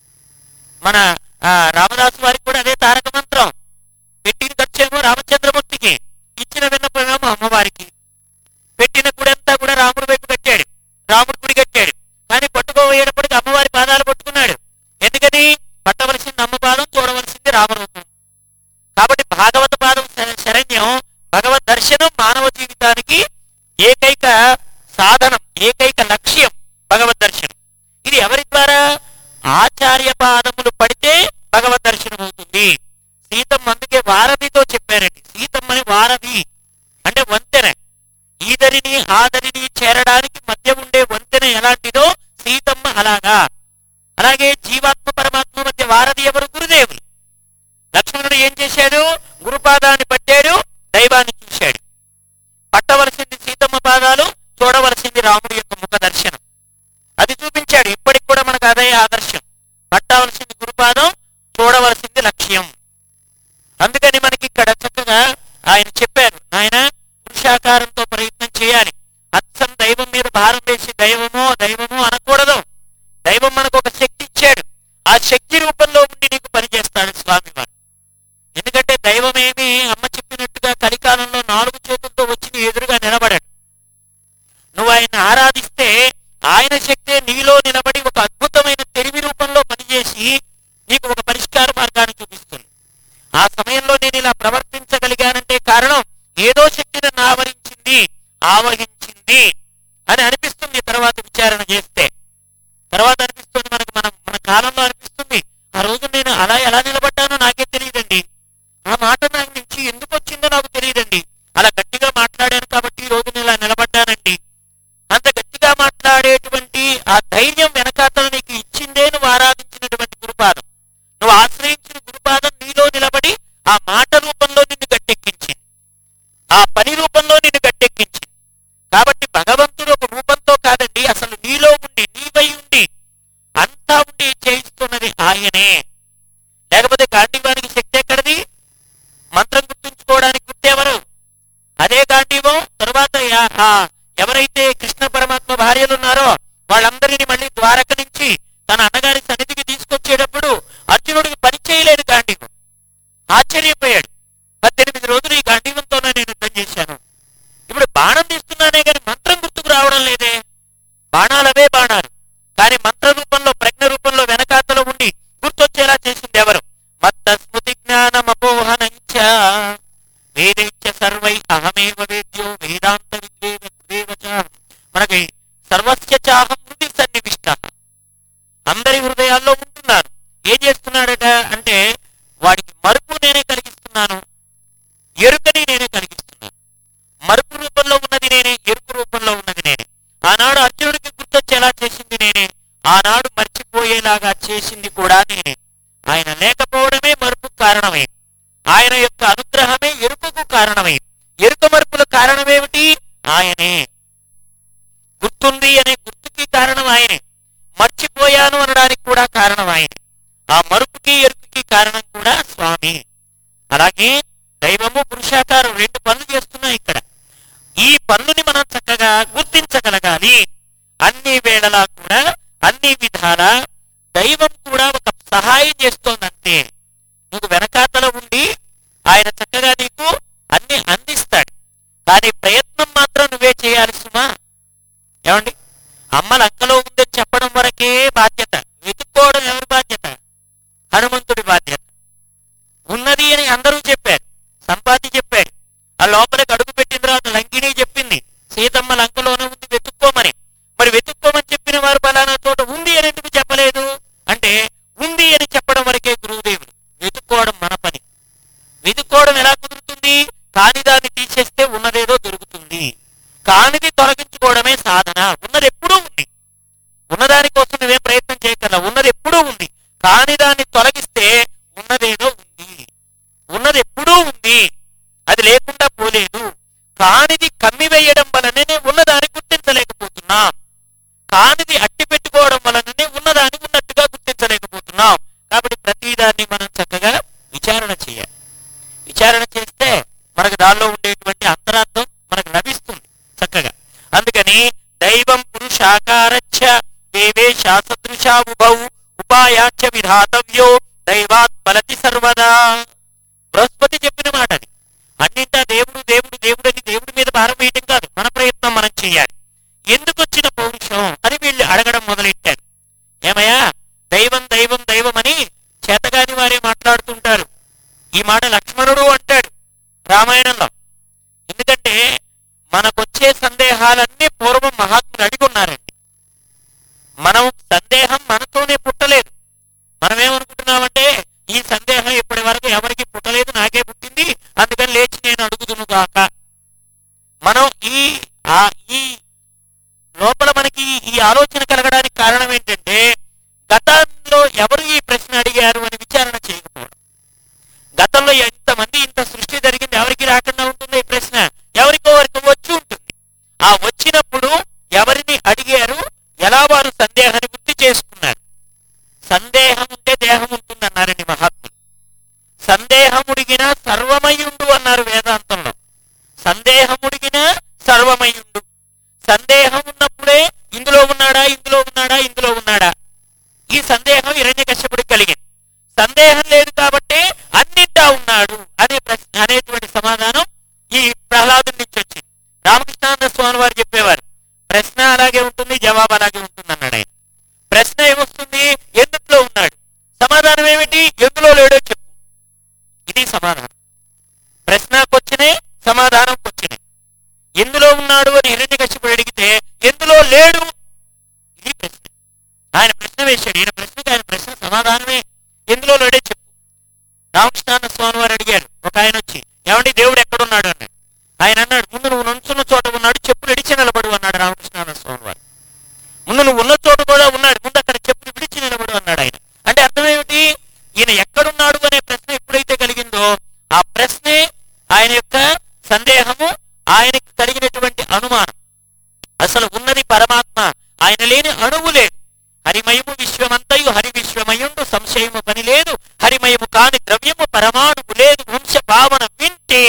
మన ఆ, రామదాసు వారికి కూడా అదే తారక మంత్రం పెట్టిన ఖర్చేమో రామచంద్రమూర్తికి ఇచ్చిన విన్నపమేమో అమ్మవారికి పెట్టిన గుడంతా కూడా రాముడి వైపు కట్టాడు రాముడి గుడి కట్టాడు కానీ పట్టుకోబోయేటప్పటికి అమ్మవారి పాదాలు పట్టుకున్నాడు ఎందుకని పట్టవలసింది అమ్మ పాదం చూడవలసింది రామరూపం కాబట్టి భాగవత పాదం శ- శరణ్యం భగవద్ దర్శనం మానవ జీవితానికి ఏకైక సాధనం ఏకైక లక్ష్యం భగవద్ దర్శనం ఇది ఎవరి ద్వారా ఆచార్య పాదములు పడితే భగవద్ దర్శనం అవుతుంది సీతమ్మ అందుకే వారధితో చెప్పారండి సీతమ్మని వారధి అంటే వంతెన ఈదరిని ఆదరిని చేరడానికి మధ్య ఉండే వంతెన ఎలాంటిదో సీతమ్మ అలాగా అలాగే జీవాత్మ పరమాత్మ మధ్య వారధి ఎవరు గురుదేవులు లక్ష్మణుడు ఏం చేశాడు గురుపాదాన్ని పట్టాడు దైవాన్ని చూశాడు పట్టవలసింది సీతమ్మ పాదాలు చూడవలసింది రాముడి యొక్క ముఖ దర్శనం అది చూపించాడు ఇప్పటికి కూడా మనకు అదే ఆదర్శం పట్టవలసింది గురుపాదం చూడవలసింది లక్ష్యం అందుకని మనకి ఇక్కడ చక్కగా ఆయన చెప్పారు ఆయన పురుషాకారంతో ప్రయత్నం చేయాలి అచ్చం దైవం మీద భారం వేసి దైవమో దైవమో అనకూడదు దైవం మనకు ఒక శక్తి ఇచ్చాడు ఆ శక్తి రూపంలో ఉండి నీకు పనిచేస్తాడు స్వామి వారు ఎందుకంటే దైవమేమి అమ్మ చెప్పినట్టుగా కలికాలంలో నాలుగు చేతులతో వచ్చి నీ ఎదురుగా నిలబడాడు నువ్వు ఆయన ఆరాధిస్తే ఆయన శక్తే నీలో నిలబడి ఒక అద్భుతమైన తెలివి రూపంలో పనిచేసి నీకు ఒక పరిష్కార మార్గాన్ని చూపిస్తుంది ఆ సమయంలో నేను ఇలా ప్రవర్తించగలిగానంటే కారణం ఏదో శక్తి నన్ను ఆవరించింది ఆవహించింది అని అనిపిస్తుంది తర్వాత విచారణ చేస్తే తర్వాత అనిపిస్తుంది మనకు మనం మన కాలంలో అనిపిస్తుంది ఆ రోజు నేను అలా ఎలా నిలబడ్డానో నాకే తెలియదండి ఆ మాట నాకు నుంచి ఎందుకు వచ్చిందో నాకు తెలియదండి అలా గట్టిగా మాట్లాడాను కాబట్టి ఈ రోజు నేను ఇలా నిలబడ్డానండి అంత గట్టిగా మాట్లాడేటువంటి ఆ ధైర్యం వెనకాతల నీకు ఇచ్చిందే నువ్వు ఆరాధించినటువంటి గురుపాదం నువ్వు ఆశ్రయించిన గురుపాదం నీలో నిలబడి ఆ మాట రూపంలో నిన్ను గట్టెక్కించింది ఆ పని రూపంలో నిన్ను గట్టెక్కించింది కాబట్టి భగవంతుడు ఒక రూపంతో కాదండి అసలు ఉండి నీవై ఉండి అంతా ఉండి చేయిస్తున్నది ఆయనే లేకపోతే గాంధీవానికి శక్తి ఎక్కడిది మంత్రం గుర్తుంచుకోవడానికి గుర్తెవరు అదే గాంధీవం తర్వాత యా- ఆ ఎవరైతే కృష్ణ పరమాత్మ భార్యలు ఉన్నారో వాళ్ళందరినీ మళ్ళీ ద్వారక నుంచి తన అన్నగారి సన్నిధికి తీసుకొచ్చేటప్పుడు అర్జునుడికి పని చేయలేదు గాంధీవం ఆశ్చర్యపోయాడు పద్దెనిమిది రోజులు ఈ గాంధీవంతోనే నేను యుద్ధం చేశాను ఇప్పుడు బాణం తీస్తున్నానే కానీ మంత్రం గుర్తుకు రావడం లేదే బాణాలవే బాణాలు కానీ మంత్ర రూపంలో ప్రజ్ఞ రూపంలో వెనకాతలో ఉండి గుర్తొచ్చేలా చేసింది ఎవరు మత్త స్మృతి జ్ఞానమపోహనంచ వేదైచ్చ సర్వై అహమేవ వేద్యో వేదాంత విద్వేవ కృదేవ చ. మనకి సర్వస్య చాహం హృది సన్నివిష్ట అందరి హృదయాల్లో ఉంటున్నాను ఏం చేస్తున్నాడట అంటే వాడికి మరుపు నేనే కలిగిస్తున్నాను ఎరుకని నేనే కలిగిస్తున్నాను మరుపు రూపంలో ఉన్నది నేనే ఎరుపు రూపంలో ఉన్నది నేనే ఆనాడు అర్జునుడికి గుర్తొచ్చేలా చేసింది నేనే ఆనాడు మర్చిపోయేలాగా చేసింది కూడా నేనే ఆయన లేకపోవడమే మరుపు కారణమే ఆయన యొక్క అనుగ్రహమే ఎరుపుకు కారణమే ఎరుక మరుపుల కారణమేమిటి ఆయనే గుర్తుంది అనే గుర్తుకి కారణం ఆయనే మర్చిపోయాను అనడానికి కూడా కారణం ఆయనే ఆ మరుపుకి ఎరుపుకి కారణం కూడా స్వామి అలాగే దైవము పురుషాకారం రెండు పనులు చేస్తున్నాయి ఇక్కడ ఈ పనులని మనం చక్కగా గుర్తించగలగాలి అన్ని వేళలా కూడా అన్ని విధాల దైవం కూడా ఒక సహాయం చేస్తోందంతే నువ్వు వెనకాతల ఉండి ఆయన చక్కగా నీకు అన్ని అందిస్తాడు కానీ ప్రయత్నం మాత్రం నువ్వే చేయాలి సుమా ఏమండి అమ్మ లంకలో ఉందని చెప్పడం వరకే బాధ్యత వెతుక్కోవడం ఎవరి బాధ్యత హనుమంతుడి బాధ్యత ఉన్నది అని అందరూ చెప్పారు సంపాతి చెప్పాడు ఆ లోపలికి అడుగు పెట్టిన తర్వాత లంకిని చెప్పింది సీతమ్మ లంకలోనే ఉంది వెతుక్కోమని మరి వెతుక్కోమని చెప్పిన వారు ఫలానా చోట ఉంది అని ఎందుకు చెప్పలేదు అంటే ఉంది అని చెప్పడం వరకే గురువుదేవుడు వెతుక్కోవడం మన పని వెతుక్కోవడం ఎలా కుదురుతుంది కాని దాన్ని తీసేస్తే ఉన్నదేదో దొరుకుతుంది కానిది తొలగించుకోవడమే సాధన ఉన్నది ఎప్పుడూ ఉంది ఉన్నదాని కోసం నువ్వేం ప్రయత్నం చేయగల ఉన్నది ఎప్పుడూ ఉంది కాని దాన్ని తొలగిస్తే ఉన్నదేదో ఉంది ఉన్నది ఎప్పుడూ ఉంది అది లేకుండా పోలేదు కానిది కమ్మివేయడం వలననే ఉన్నదాన్ని గుర్తించలేకపోతున్నాం కానిది అట్టి పెట్టుకోవడం వలననే ఉన్నదాన్ని ఉన్నట్టుగా గుర్తించలేకపోతున్నాం కాబట్టి ప్రతిదాన్ని మనం చక్కగా విచారణ చేయాలి విచారణ చేస్తే మనకు దానిలో ఉండేటువంటి అంతరార్థం మనకు లభిస్తుంది చక్కగా అందుకని దైవం పురుషాకారచ్చ దేవే శాసదృశా ఉభౌ ఉపాయాచ విధాతవ్యో దైవాత్ బలతి సర్వదా బృహస్పతి చెప్పిన మాట అది అన్నింటా దేవుడు దేవుడు దేవుడు అని దేవుడి మీద భారం వేయటం కాదు మన ప్రయత్నం మనం చేయాలి ఎందుకు వచ్చిన పౌరుషం అని వీళ్ళు అడగడం మొదలెట్టారు ఏమయ్యా దైవం దైవం దైవం అని చేతగాని వారే మాట్లాడుతుంటారు ఈ మాట లక్ష్మణుడు అంటాడు రామాయణంలో ఎందుకంటే మనకొచ్చే సందేహాలన్నీ పూర్వం మహాత్ములు అడిగి ఉన్నారండి మనం సందేహం మనతోనే పుట్టలేదు మనం ఏమనుకుంటున్నామంటే ఈ సందేహం ఇప్పటి వరకు ఎవరికి పుట్టలేదు నాకే పుట్టింది అందుకని లేచి నేను అడుగుదును గాక మనం ఈ ఆ ఈ లోపల మనకి ఈ ఆలోచన కలగడానికి కారణం ఏంటంటే గతంలో ఎవరు ఈ ప్రశ్న అడిగారు అని విచారణ చేయకపోవడం గతంలో ఎంతమంది ఇంత సృష్టి జరిగింది ఎవరికి రాకుండా ఉంటుంది ఈ ప్రశ్న ఎవరికో వారికి వచ్చి ఉంటుంది ఆ వచ్చినప్పుడు ఎవరిని అడిగారు ఎలా వారు సందేహాన్ని గుర్తు చేసుకున్నారు సందేహం ఉంటే దేహం ఉంటుంది అన్నారండి మహాత్ములు సందేహముడిగిన సర్వమయుండు అన్నారు వేదాంతంలో సందేహముడిగిన సర్వమయుండు సందేహం ఉన్నప్పుడే ఇందులో ఉన్నాడా ఇందులో ఉన్నాడా ఇందులో ఉన్నాడా ఈ సందేహం హిరణ్యకశ్యపుడికి కలిగింది సందేహం లేదు కాబట్టి అన్నింటా ఉన్నాడు అనే ప్రశ్న అనేటువంటి సమాధానం ఈ ప్రహ్లాదు నుంచి వచ్చింది రామకృష్ణానంద స్వామి వారు చెప్పేవారు ప్రశ్న అలాగే ఉంటుంది జవాబు అలాగే ఉంటుంది అన్నాడు ఆయన ప్రశ్న ఏమొస్తుంది ఎందుట్లో ఉన్నాడు సమాధానం ఏమిటి ఎందులో లేడో చెప్పు ఇది సమాధానం ప్రశ్నకొచ్చినే సమాధానంకొచ్చినే ఎందులో ఉన్నాడు అని హిరణ్యకశ్యపుడు అడిగితే ఎందులో లేడు ఇది ప్రశ్న ఆయన ప్రశ్న వేశాడు ఈయన ప్రశ్నకి ఆయన ప్రశ్న సమాధానమే ఎందులో లేడే చెప్పు రామకృష్ణానంద స్వామి వారు అడిగారు ఒక ఆయన వచ్చి ఏమండి దేవుడు ఎక్కడున్నాడు అన్నాడు ఆయన అన్నాడు ముందు నువ్వు నుంచున్న చోట ఉన్నాడు చెప్పులు ఇడిచి నిలబడు అన్నాడు రామకృష్ణానంద స్వామి వారు ముందు నువ్వు ఉన్న చోట కూడా ఉన్నాడు ముందు అక్కడ చెప్పులు విడిచి నిలబడు అన్నాడు ఆయన అంటే అర్థం ఏమిటి ఈయన ఎక్కడున్నాడు అనే ప్రశ్న ఎప్పుడైతే కలిగిందో ఆ ప్రశ్నే ఆయన యొక్క సందేహము ఆయనకు కలిగినటువంటి అనుమానం అసలు ఉన్నది పరమాత్మ ఆయన లేని అణువు హరిమయము విశ్వమంతయు హరి విశ్వమయుండు సంశయము పని లేదు హరిమయము కాని ద్రవ్యము పరమాణువు లేదు వంశ భావన వింటే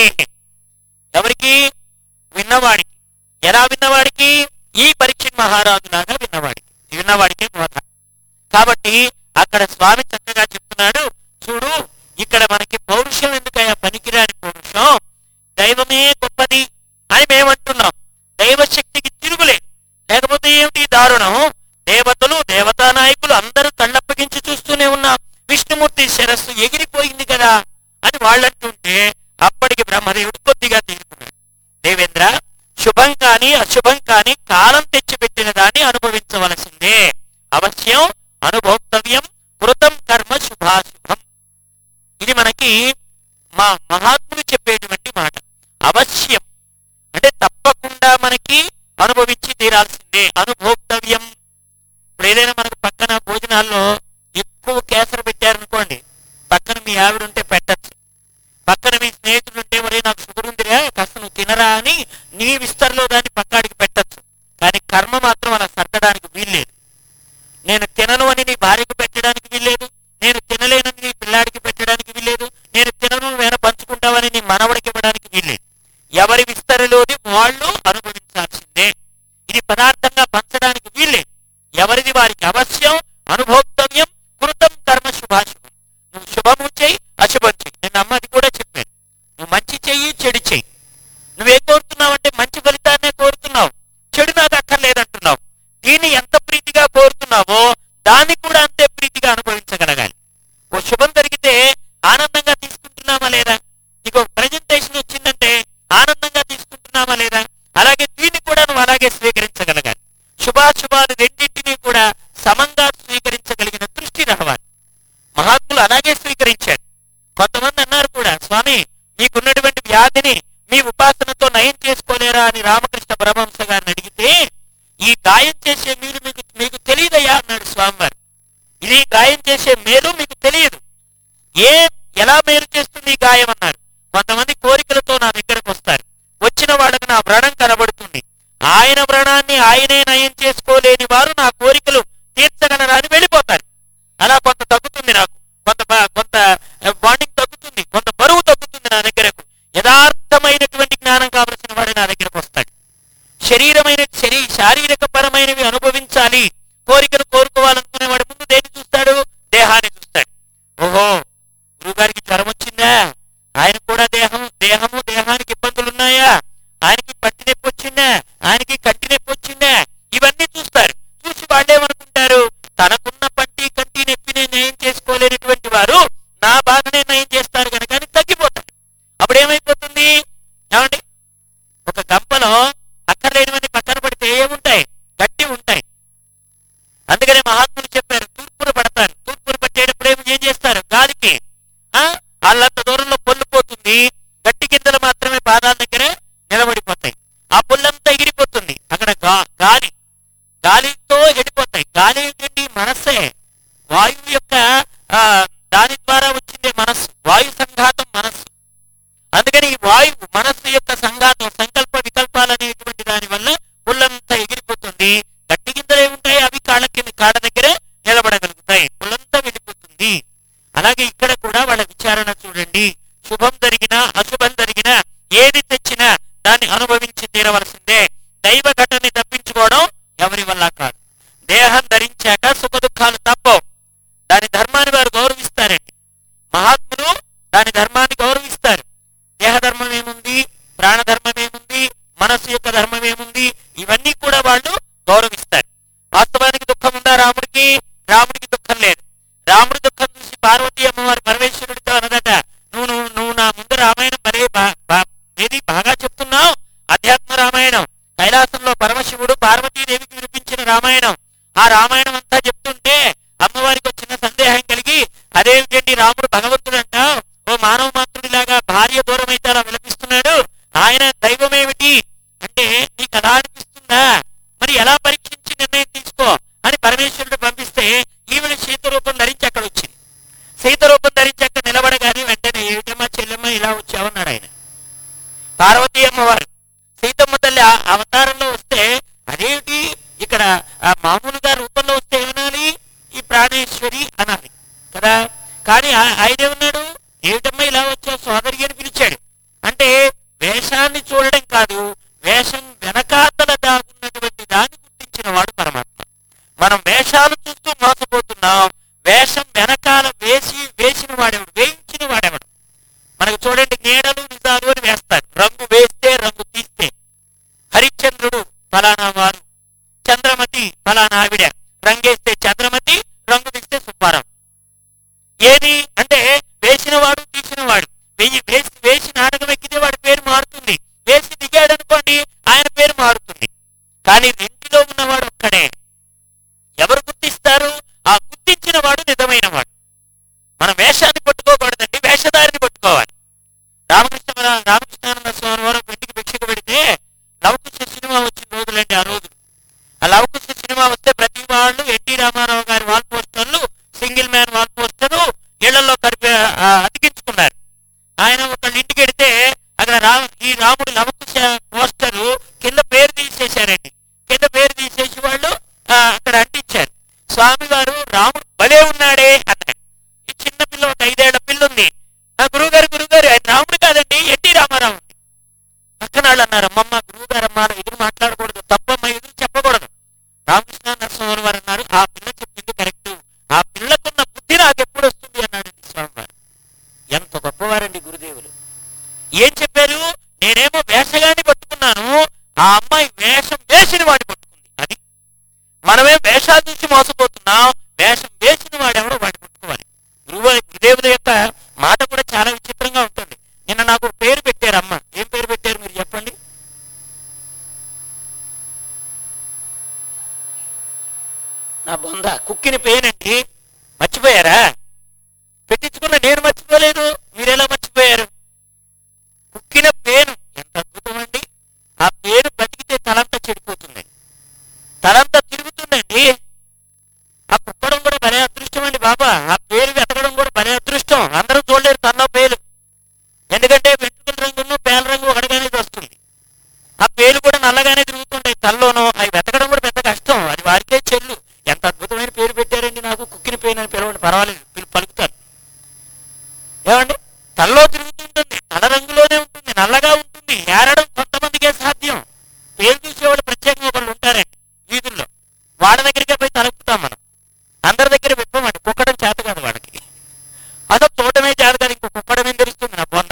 ఎవరికి విన్నవాడికి ఎలా విన్నవాడికి ఈ పరీక్ష మహారాజులాగా విన్నవాడికి విన్నవాడికే బోధ కాబట్టి అక్కడ స్వామి చక్కగా చెప్తున్నాడు చూడు ఇక్కడ మనకి పౌరుషం ఎందుకయ్యా పనికిరాని పౌరుషం దైవమే గొప్పది అని మేమంటున్నాం దైవశక్తికి తిరుగులేదు లేకపోతే ఏమిటి దారుణం దేవతలు దేవతా నాయకులు అందరూ కళ్ళప్పగించి చూస్తూనే ఉన్నాం విష్ణుమూర్తి శిరస్సు ఎగిరిపోయింది కదా అని వాళ్ళంటుంటే అప్పటికి బ్రహ్మదేవుడు కొద్దిగా తీరుకున్నాడు దేవేంద్ర శుభం కాని అశుభం కాని కాలం తెచ్చిపెట్టిన దాన్ని అనుభవించవలసిందే అవశ్యం అనుభోక్తవ్యం కృతం కర్మ శుభాశుభం ఇది మనకి మా మహాత్ములు చెప్పేటువంటి మాట అవశ్యం అంటే తప్పకుండా మనకి అనుభవించి తీరాల్సిందే అనుభోక్తవ్యం ఇప్పుడు ఏదైనా మనకు పక్కన భోజనాల్లో ఎక్కువ కేసర పెట్టారనుకోండి పక్కన మీ ఆవిడ ఉంటే పెట్టచ్చు పక్కన మీ స్నేహితుడు ఉంటే మరి నాకు షుగర్ ఉందిరా కాస్త నువ్వు తినరా అని నీ విస్తరలో దాన్ని పక్కాడికి పెట్టచ్చు కానీ కర్మ మాత్రం అలా సర్దడానికి వీల్లేదు నేను తినను అని నీ భార్యకు పెట్టడానికి వీల్లేదు నేను తినలేనని నీ పిల్లాడికి పెట్టడానికి వీల్లేదు నేను తినను వేర పంచుకుంటావని నీ మనవడికి ఇవ్వడానికి వీల్లేదు ఎవరి విస్తరలోది వాళ్ళు అనుభవించాల్సిందే ఇది పదార్థంగా పంచడానికి వీల్లేదు ఎవరిది వారికి అవశ్యం అనుభోక్తవ్యం కృతం కర్మ శుభాశుభం నువ్వు శుభము చెయ్యి అశుభం చెయ్యి నేను అమ్మది కూడా చెప్పాను నువ్వు మంచి చెయ్యి చెడు చెయ్యి నువ్వేం కోరుతున్నావు అంటే మంచి ఫలితాన్నే కోరుతున్నావు చెడు నాకు అక్కర్లేదంటున్నావు దీన్ని ఎంత ప్రీతిగా కోరుతున్నావో దాన్ని కూడా అంతే ప్రీతిగా అనుభవించగలగాలి ఓ శుభం జరిగితే ఆనందంగా తీసుకుంటున్నామా లేదా నీకు ప్రజెంటేషన్ వచ్చిందంటే ఆనందంగా తీసుకుంటున్నామా లేదా అలాగే దీన్ని కూడా నువ్వు అలాగే స్వీకరించగలగాలి శుభాశుభాలు రెండింటినీ కూడా సమంగా స్వీకరించగలిగిన దృష్టి రావాలి మహాత్ములు అలాగే స్వీకరించారు కొంతమంది అన్నారు కూడా స్వామి మీకున్నటువంటి వ్యాధిని మీ ఉపాసనతో నయం చేసుకోలేరా అని రామకృష్ణ పరమహంస గారిని అడిగితే ఈ గాయం చేసే మీరు మీకు మీకు తెలియదయ్యా అన్నాడు స్వామివారు ఇది గాయం చేసే మేలు మీకు తెలియదు ఏ ఎలా మేలు చేస్తుంది ఈ గాయం అన్నారు కొంతమంది కోరికలతో నా దగ్గరకు వస్తారు వచ్చిన వాళ్ళకి నా వ్రణం కనబడుతుంది ఆయన వ్రణాన్ని ఆయనే నయం చేసుకోలేని వారు నా కోరికలు తీర్చగలరా అని వెళ్ళిపోతారు అలా కొంత తగ్గుతుంది నాకు కొంత బ- కొంత బాండింగ్ తగ్గుతుంది కొంత బరువు తగ్గుతుంది నా దగ్గరకు యథార్థమైనటువంటి జ్ఞానం కావలసిన వాడు నా దగ్గరకు వస్తాడు శరీరమైన శరీ శారీరక పరమైనవి అనుభవించాలి కోరికలు కోరుకోవాలనుకునే వాడు ముందు దేన్ని చూస్తాడు దేహాన్ని చూస్తాడు ఓహో గురుగారికి జ్వరం వచ్చిందా ఆయన కూడా దేహం దేహము దేహానికి ఇబ్బందులు ఉన్నాయా ఆయనకి పట్టి నొప్పి వచ్చిందా ఆయనకి కంటి నొప్పి వచ్చిందా ఇవన్నీ చూస్తారు చూసి వాళ్ళేమనుకుంటారు తనకున్న పంటి కంటి నొప్పిని నయం చేసుకోలేనటువంటి వారు నా బాధనే నయం చేస్తారు కనుక అని తగ్గిపోతారు అప్పుడు ఏమైపోతుంది ఏమండి ఒక గంపలో అక్కర్లేనివన్నీ పక్కన పడితే ఏముంటాయి గట్టి ఉంటాయి అందుకనే మహాత్ములు చెప్పారు తూర్పును పడతారు తూర్పును పట్టేటప్పుడు ఏమి ఏం చేస్తారు గాలికి ఆ వాళ్ళంత దూరంలో పొల్లిపోతుంది గట్టి గింజలు మాత్రమే పాదాల దగ్గర నిలబడిపోతాయి ఆ పుల్లంతా ఎగిరిపోతుంది అక్కడ గా- గాలి గాలితో ఎడిపోతాయి గాలి ఏంటండి మనస్సే వాయువు యొక్క ఆ, దాని ద్వారా వచ్చిందే మనస్సు వాయు సంఘాతం మనస్సు అందుకని ఈ వాయువు మనస్సు యొక్క సంఘాతం సంకల్ప వికల్పాలు అనేటువంటి దాని వల్ల పుల్లంతా ఎగిరిపోతుంది గట్టి గింజలు ఏముంటాయి అవి కాళ్ళ కింద కాళ్ళ దగ్గర నిలబడగలుగుతాయి పుల్లంతా వెళ్ళిపోతుంది అలాగే ఇక్కడ కూడా వాళ్ళ విచారణ చూడండి శుభం జరిగినా అశుభం జరిగినా ఏది తెచ్చినా దాన్ని అనుభవించి తీరవలసిందే దైవ ఘటనని తప్పించుకోవడం ఎవరి వల్ల కాదు దేహం ధరించాక సుఖ దుఃఖాలు తప్పవు దాని ధర్మాన్ని వారు గౌరవిస్తారండి మహాత్ములు దాని ధర్మాన్ని గౌరవిస్తారు దేహ ధర్మం ఏముంది ప్రాణధర్మం ఏముంది మనస్సు యొక్క ధర్మం ఏముంది ఇవన్నీ కూడా వాళ్ళు గౌరవిస్తారు వాస్తవానికి దుఃఖం ఉందా రాముడికి రాముడికి దుఃఖం లేదు రాముడి దుఃఖం చూసి పార్వతీ అమ్మవారి పరమేశ్వరుడితో అనదట నువ్వు నువ్వు నువ్వు నా ముందు రామాయణం మరే బా- బా- ఏది బాగా చెప్తున్నావు అధ్యాత్మ రామాయణం కైలాసంలో పరమశివుడు పార్వతీదేవికి వినిపించిన రామాయణం ఆ రామాయణం అంతా చెప్తుంటే అమ్మవారికి ఒక చిన్న సందేహం కలిగి అదేమిటండి రాముడు భగవంతుడంట ఓ మానవ మాతృడిలాగా భార్య దూరం అయితే అలా విలపిస్తున్నాడు ఆయన దైవమేమిటి అంటే నీకు అలా అనిపిస్తుందా మరి ఎలా పరీక్షించి నిర్ణయం తీసుకో అని పరమేశ్వరుడు పంపిస్తే ఈవిడ సీత రూపం ధరించి అక్కడ వచ్చింది సీత రూపం ధరించి అక్కడ నిలబడగానే వెంటనే ఏమిటమ్మా చెల్లెమ్మ ఇలా వచ్చావన్నాడు ఆయన పార్వతీ అమ్మవారు సీతమ్మ తల్లి ఆ అవతారంలో వస్తే అదేమిటి ఇక్కడ ఆ మామూలుగా రూపంలో వస్తే ఏమనాలి ప్రాణేశ్వరి అనాలి కదా కానీ ఆ- ఆయనే ఉన్నాడు ఏమిటమ్మా ఇలా వచ్చావు సోదరి అని పిలిచాడు అంటే వేషాన్ని చూడడం కాదు వేషం వెనకాతల దాగున్నటువంటి దాన్ని గుర్తించిన వాడు పరమాత్మ మనం వేషాలు చూస్తూ మోసపోతున్నాం వేషం వెనకాల వేసి వేసిన వాడెవడు వేయించిన వాడెవడు మనకు చూడండి నీడలు నిజాలు అని వేస్తారు రంగు వేస్తే రంగు తీస్తే హరిశ్చంద్రుడు ఫలానా వారు చంద్రమతి ఫలానా ఆవిడ రంగేస్తే చంద్రమతి రంగు తీస్తే సుబ్బారావు ఏది అంటే వేసినవాడు తీసినవాడు వెయ్యి వేసి వేసి నాటకం ఎక్కితే వాడి పేరు మారుతుంది వేసి దిగాడు అనుకోండి ఆయన పేరు మారుతుంది కానీ రెండులో ఉన్నవాడు ఒక్కడే ఎవరు గుర్తిస్తారు ఆ గుర్తించిన వాడు నిజమైన వాడు మన వేషాన్ని పట్టుకోకూడదండి వేషధారిని పట్టుకోవాలి రామకృష్ణ రామకృష్ణానంద స్వామి వారు ఒక ఇంటికి భిక్షకు పెడితే లవకుశ సినిమా వచ్చిన రోజులండి ఆ రోజు ఆ లవకుశ సినిమా వస్తే ప్రతి వాళ్ళు ఎన్టీ రామారావు గారి వాల్ పోస్టర్లు సింగిల్ మ్యాన్ వాల్ పోస్టరు ఇళ్లలో కలిపి ఆ, అతికించుకున్నారు ఆయన ఒక ఇంటికి వెడితే అక్కడ రా ఈ రాముడు లవకుశ పోస్టరు కింద పేరు తీసేశారండి కింద పేరు తీసేసి వాళ్ళు ఆ, అక్కడ అంటించారు స్వామి వారు రాముడు భలే ఉన్నాడే అన్నాడు ఈ చిన్న పిల్ల ఒక ఐదేళ్ల పిల్ల ఉంది ఆ గురువుగారు గురువుగారు ఆయన రాముడు కాదండి ఎన్టీ రామారావు ఉంది పక్కన వాళ్ళు అన్నారు అమ్మమ్మ గురువుగారు అమ్మ ఎదురు మాట్లాడకూడదు తప్పమ్మ ఎదురు చెప్పకూడదు రామకృష్ణ నరసింహన్ వారు అన్నారు ఆ పిల్ల చెప్పింది కరెక్ట్ ఆ పిల్లకున్న బుద్ధి నాకు ఎప్పుడు వస్తుంది అన్నాడండి స్వామి వారు ఎంత గొప్పవారండి గురుదేవులు ఏం చెప్పారు నేనేమో వేషగాన్ని పట్టుకున్నాను ఆ అమ్మాయి వేషం వేసిన వాడిని పట్టుకుంది అది మనమే వేషాలు చూసి మోసపోతున్నాం వేషం వేసిన వాడెవడో వాడిని పట్టుకోవాలి గురువు గురుదేవుల యొక్క మాట కూడా చాలా విచిత్రంగా ఉంటుంది నిన్న నాకు ఒక పేరు పెట్టారు అమ్మ ఏం పేరు పెట్టారు మీరు చెప్పండి నా బొంద కుక్కిన పేనండి మర్చిపోయారా పెట్టించుకున్న నేను మర్చిపోలేదు మీరెలా మర్చిపోయారు కుక్కిన పేను ఎంత అద్భుతం అండి ఆ పేరు బతికితే తలంతా చెడిపోతుంది తలంతా తిరుగుతుందండి ఆ కుక్కడం కూడా భలే అదృష్టం అండి బాబా ఆ పేరు వెతకడం కూడా భలే అదృష్టం అందరూ చూడలేరు తనలో పేరు ఎందుకంటే వెంట్రుకల రంగును పేల రంగు ఒకటిగానే వస్తుంది ఆ పేరు కూడా నల్లగానే తిరుగుతుంటాయి తల్లోనూ అవి వెతకడం కూడా పెద్ద కష్టం అది వారికే చెల్లు ఎంత అద్భుతమైన పేరు పెట్టారండి నాకు కుక్కిన పేరు అని పిలవండి పర్వాలేదు పిలు- పలుకుతారు ఏమండి తల్లో తిరుగుతుంటుంది తల రంగులోనే ఉంటుంది నల్లగా ఉంటుంది ఏరడం కొంతమందికే సాధ్యం పేరు చూసేవాళ్ళు ప్రత్యేకంగా ఒకళ్ళు ఉంటారండి వీధుల్లో వాళ్ళ దగ్గరికే పోయి తలుపుతాం మనం అందరి దగ్గర విప్పమండి కుక్కడం చేత కాదు వాళ్ళకి అసలు తోటమే చేత కాదు ఇంకో కుక్కడం ఏం తెలుస్తుంది నా బొంద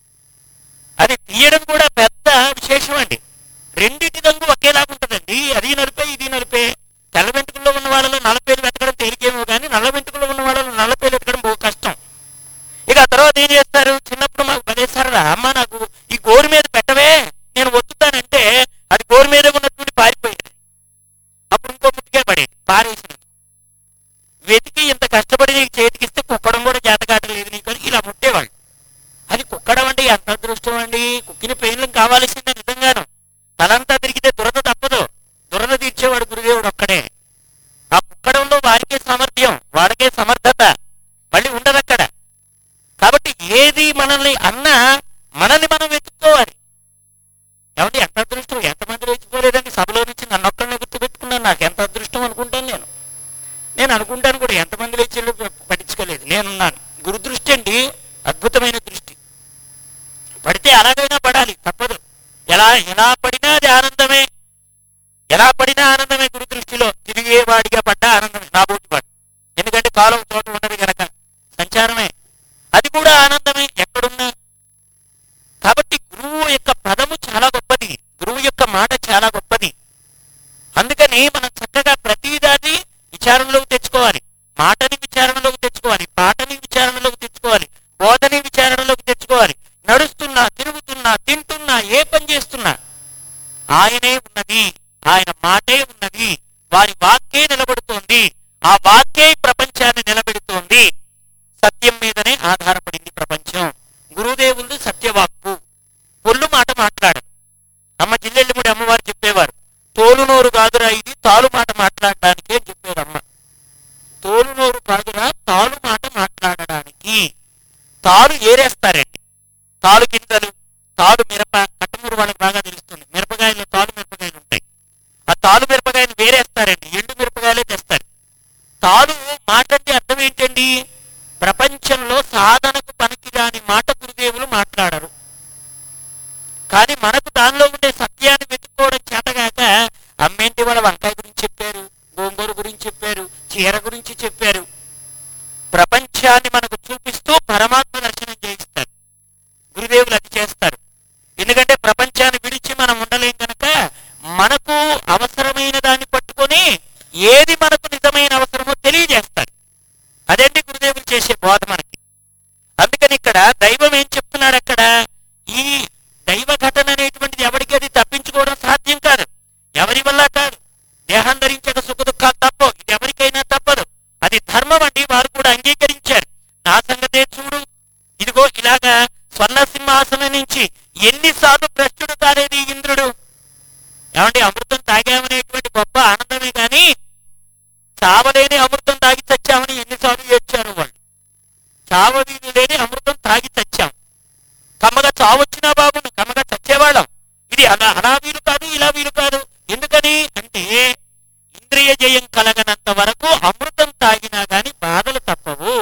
అది తీయడం కూడా పెద్ద విశేషం అండి రెండింటి రంగు ఒకేలాగా ఉంటుందండి అది నలిపే ఇది నలిపే తెల్ల వెంట్రుకల్లో ఉన్న వాళ్ళలో నల్లపేలు వెతకడం తేలికేమో కానీ నల్ల వెంట్రుకల్లో ఉన్న వాళ్ళలో నల్లపేలు వెతకడం బహు కష్టం ఇక ఆ తర్వాత ఏం చేస్తారు చిన్నప్పుడు మాకు పదేసారా అమ్మ నాకు ఈ గోరు మీద పెట్టవే నేను ఒత్తుతానంటే అది గోరు మీద ఉన్నటువంటి పారిపోయేది అప్పుడు ఇంకో ముట్టుకే పడేది పారేసినది వెతికి ఇంత కష్టపడి నీకు చేతికిస్తే కుక్కడం కూడా చేతకాటలేదు నీకు అని ఇలా ముట్టేవాళ్ళు అది కుక్కడం అంటే ఎంత అదృష్టం అండి కుక్కిన పెయిన్లు కావాల్సిందే నిజంగాను తలంతా తిరిగితే దురద తప్పదు దురద తీర్చేవాడు గురుదేవుడు ఒక్కడే ఆ కుక్కడంలో వారికే సామర్థ్యం వాడికే సమర్థత మళ్ళీ ఉండదు అక్కడ కాబట్టి ఏది మనల్ని అన్నా మనల్ని మనం వెతుక్కోవాలి ఏమంటే ఎంత అదృష్టం ఎంతమంది లేచిపోలేదండి సభలో నుంచి నన్ను ఒక్కడిని గుర్తుపెట్టుకున్నాను నాకు ఎంత అదృష్టం అనుకుంటాను నేను నేను అనుకుంటాను కూడా ఎంతమంది లేచి పట్టించుకోలేదు నేనున్నాను గురుదృష్టి అండి అద్భుతమైన దృష్టి పడితే అలాగైనా పడాలి తప్పదు ఎలా ఎలా పడినా అది ఆనందమే ఎలా పడినా ఆనందమే గురు దృష్టిలో తిరిగేవాడిగా పడ్డా ఆనందమే నా వాడు ఎందుకంటే కాలం చోట ఉన్నది గనక సంచారమే అది కూడా ఆనందమే ఎక్కడున్నా కాబట్టి గురువు యొక్క పదము చాలా గొప్పది గురువు యొక్క మాట చాలా గొప్పది అందుకని మనం చక్కగా ప్రతిదాన్ని విచారణలోకి తెచ్చుకోవాలి మాటని విచారణలోకి తెచ్చుకోవాలి పాటని విచారణలోకి తెచ్చుకోవాలి బోధని విచారణలోకి తెచ్చుకోవాలి నడుస్తున్నా తిరుగుతున్నా తింటున్నా ఏ పని చేస్తున్నా ఆయనే ఉన్నది ఆయన మాటే ఉన్నది వారి వాక్కే నిలబడుతోంది ఆ వాక్కే ఈ ప్రపంచాన్ని నిలబెడుతోంది సత్యం మీదనే ఆధారపడింది ప్రపంచం గురుదేవులు సత్యవాక్కు పొల్లు మాట మాట్లాడరు అమ్మ జిల్లెళ్ళిముడి అమ్మవారు చెప్పేవారు తోలు నోరు కాదురా ఇది తాలు మాట మాట్లాడడానికే చెప్పేది అమ్మ తోలు నోరు కాదురా తాలు మాట మాట్లాడడానికి తాలు ఏరేస్తారండి తాలు గింజలు తాలు మిరప కట్టమూరు వాళ్ళకి బాగా తెలుస్తుంది మిరపకాయలు తాలు మిరపకాయలు ఉంటాయి ఆ తాలు మిరపకాయలు వేరేస్తారండి ఎండు మిరపకాయలే తెస్తారు తాలు మాట ఏంటండి ప్రపంచంలో సాధనకు పనికిరాని మాట గురుదేవులు మాట్లాడరు కానీ మనకు దానిలో ఉండే సత్యాన్ని వెతుక్కోవడం చేతగాక అమ్మేంటి వాళ్ళ వంకాయ గురించి చెప్పారు గోంగూర గురించి చెప్పారు చీర గురించి చెప్పారు ప్రపంచాన్ని మనకు చూపిస్తూ పరమాత్మ దర్శనం చేయిస్తారు గురుదేవులు అది చేస్తారు ఎందుకంటే ప్రపంచాన్ని విడిచి మనం ఉండలేం కనుక మనకు అవసరమైన దాన్ని పట్టుకొని ఏది మనకు నిజమైన అవసరమో తెలియజేస్తారు అదండి గురుదేవులు చేసే బోధ మనకి అందుకని ఇక్కడ దైవం ఏం చెప్తున్నాడు అక్కడ ఈ దైవ ఘటన అనేటువంటిది ఎవరికి అది తప్పించుకోవడం సాధ్యం కాదు ఎవరి వల్ల కాదు దేహం ధరించక సుఖ దుఃఖాలు తప్పవు ఇది ఎవరికైనా తప్పదు అది ధర్మం అండి వారు కూడా అంగీకరించారు నా సంగతే చూడు ఇదిగో ఇలాగా స్వర్ణ సింహాసనం నుంచి ఎన్నిసార్లు భ్రష్టుడు కాలేదు ఈ ఇంద్రుడు ఏమంటే అమృతం తాగామనేటువంటి గొప్ప ఆనందమే కానీ చావలేని అమృతం తాగి చచ్చామని ఎన్నిసార్లు ఏడ్చారు వాళ్ళు చావవీలు లేని అమృతం తాగి చచ్చాం కమ్మగా చావొచ్చినా బాగుండు కమ్మగా చచ్చేవాళ్ళం ఇది అలా అలా వీలు కాదు ఇలా వీలు కాదు ఎందుకని అంటే ఇంద్రియ జయం కలగనంత వరకు అమృతం తాగినా గాని బాధలు తప్పవు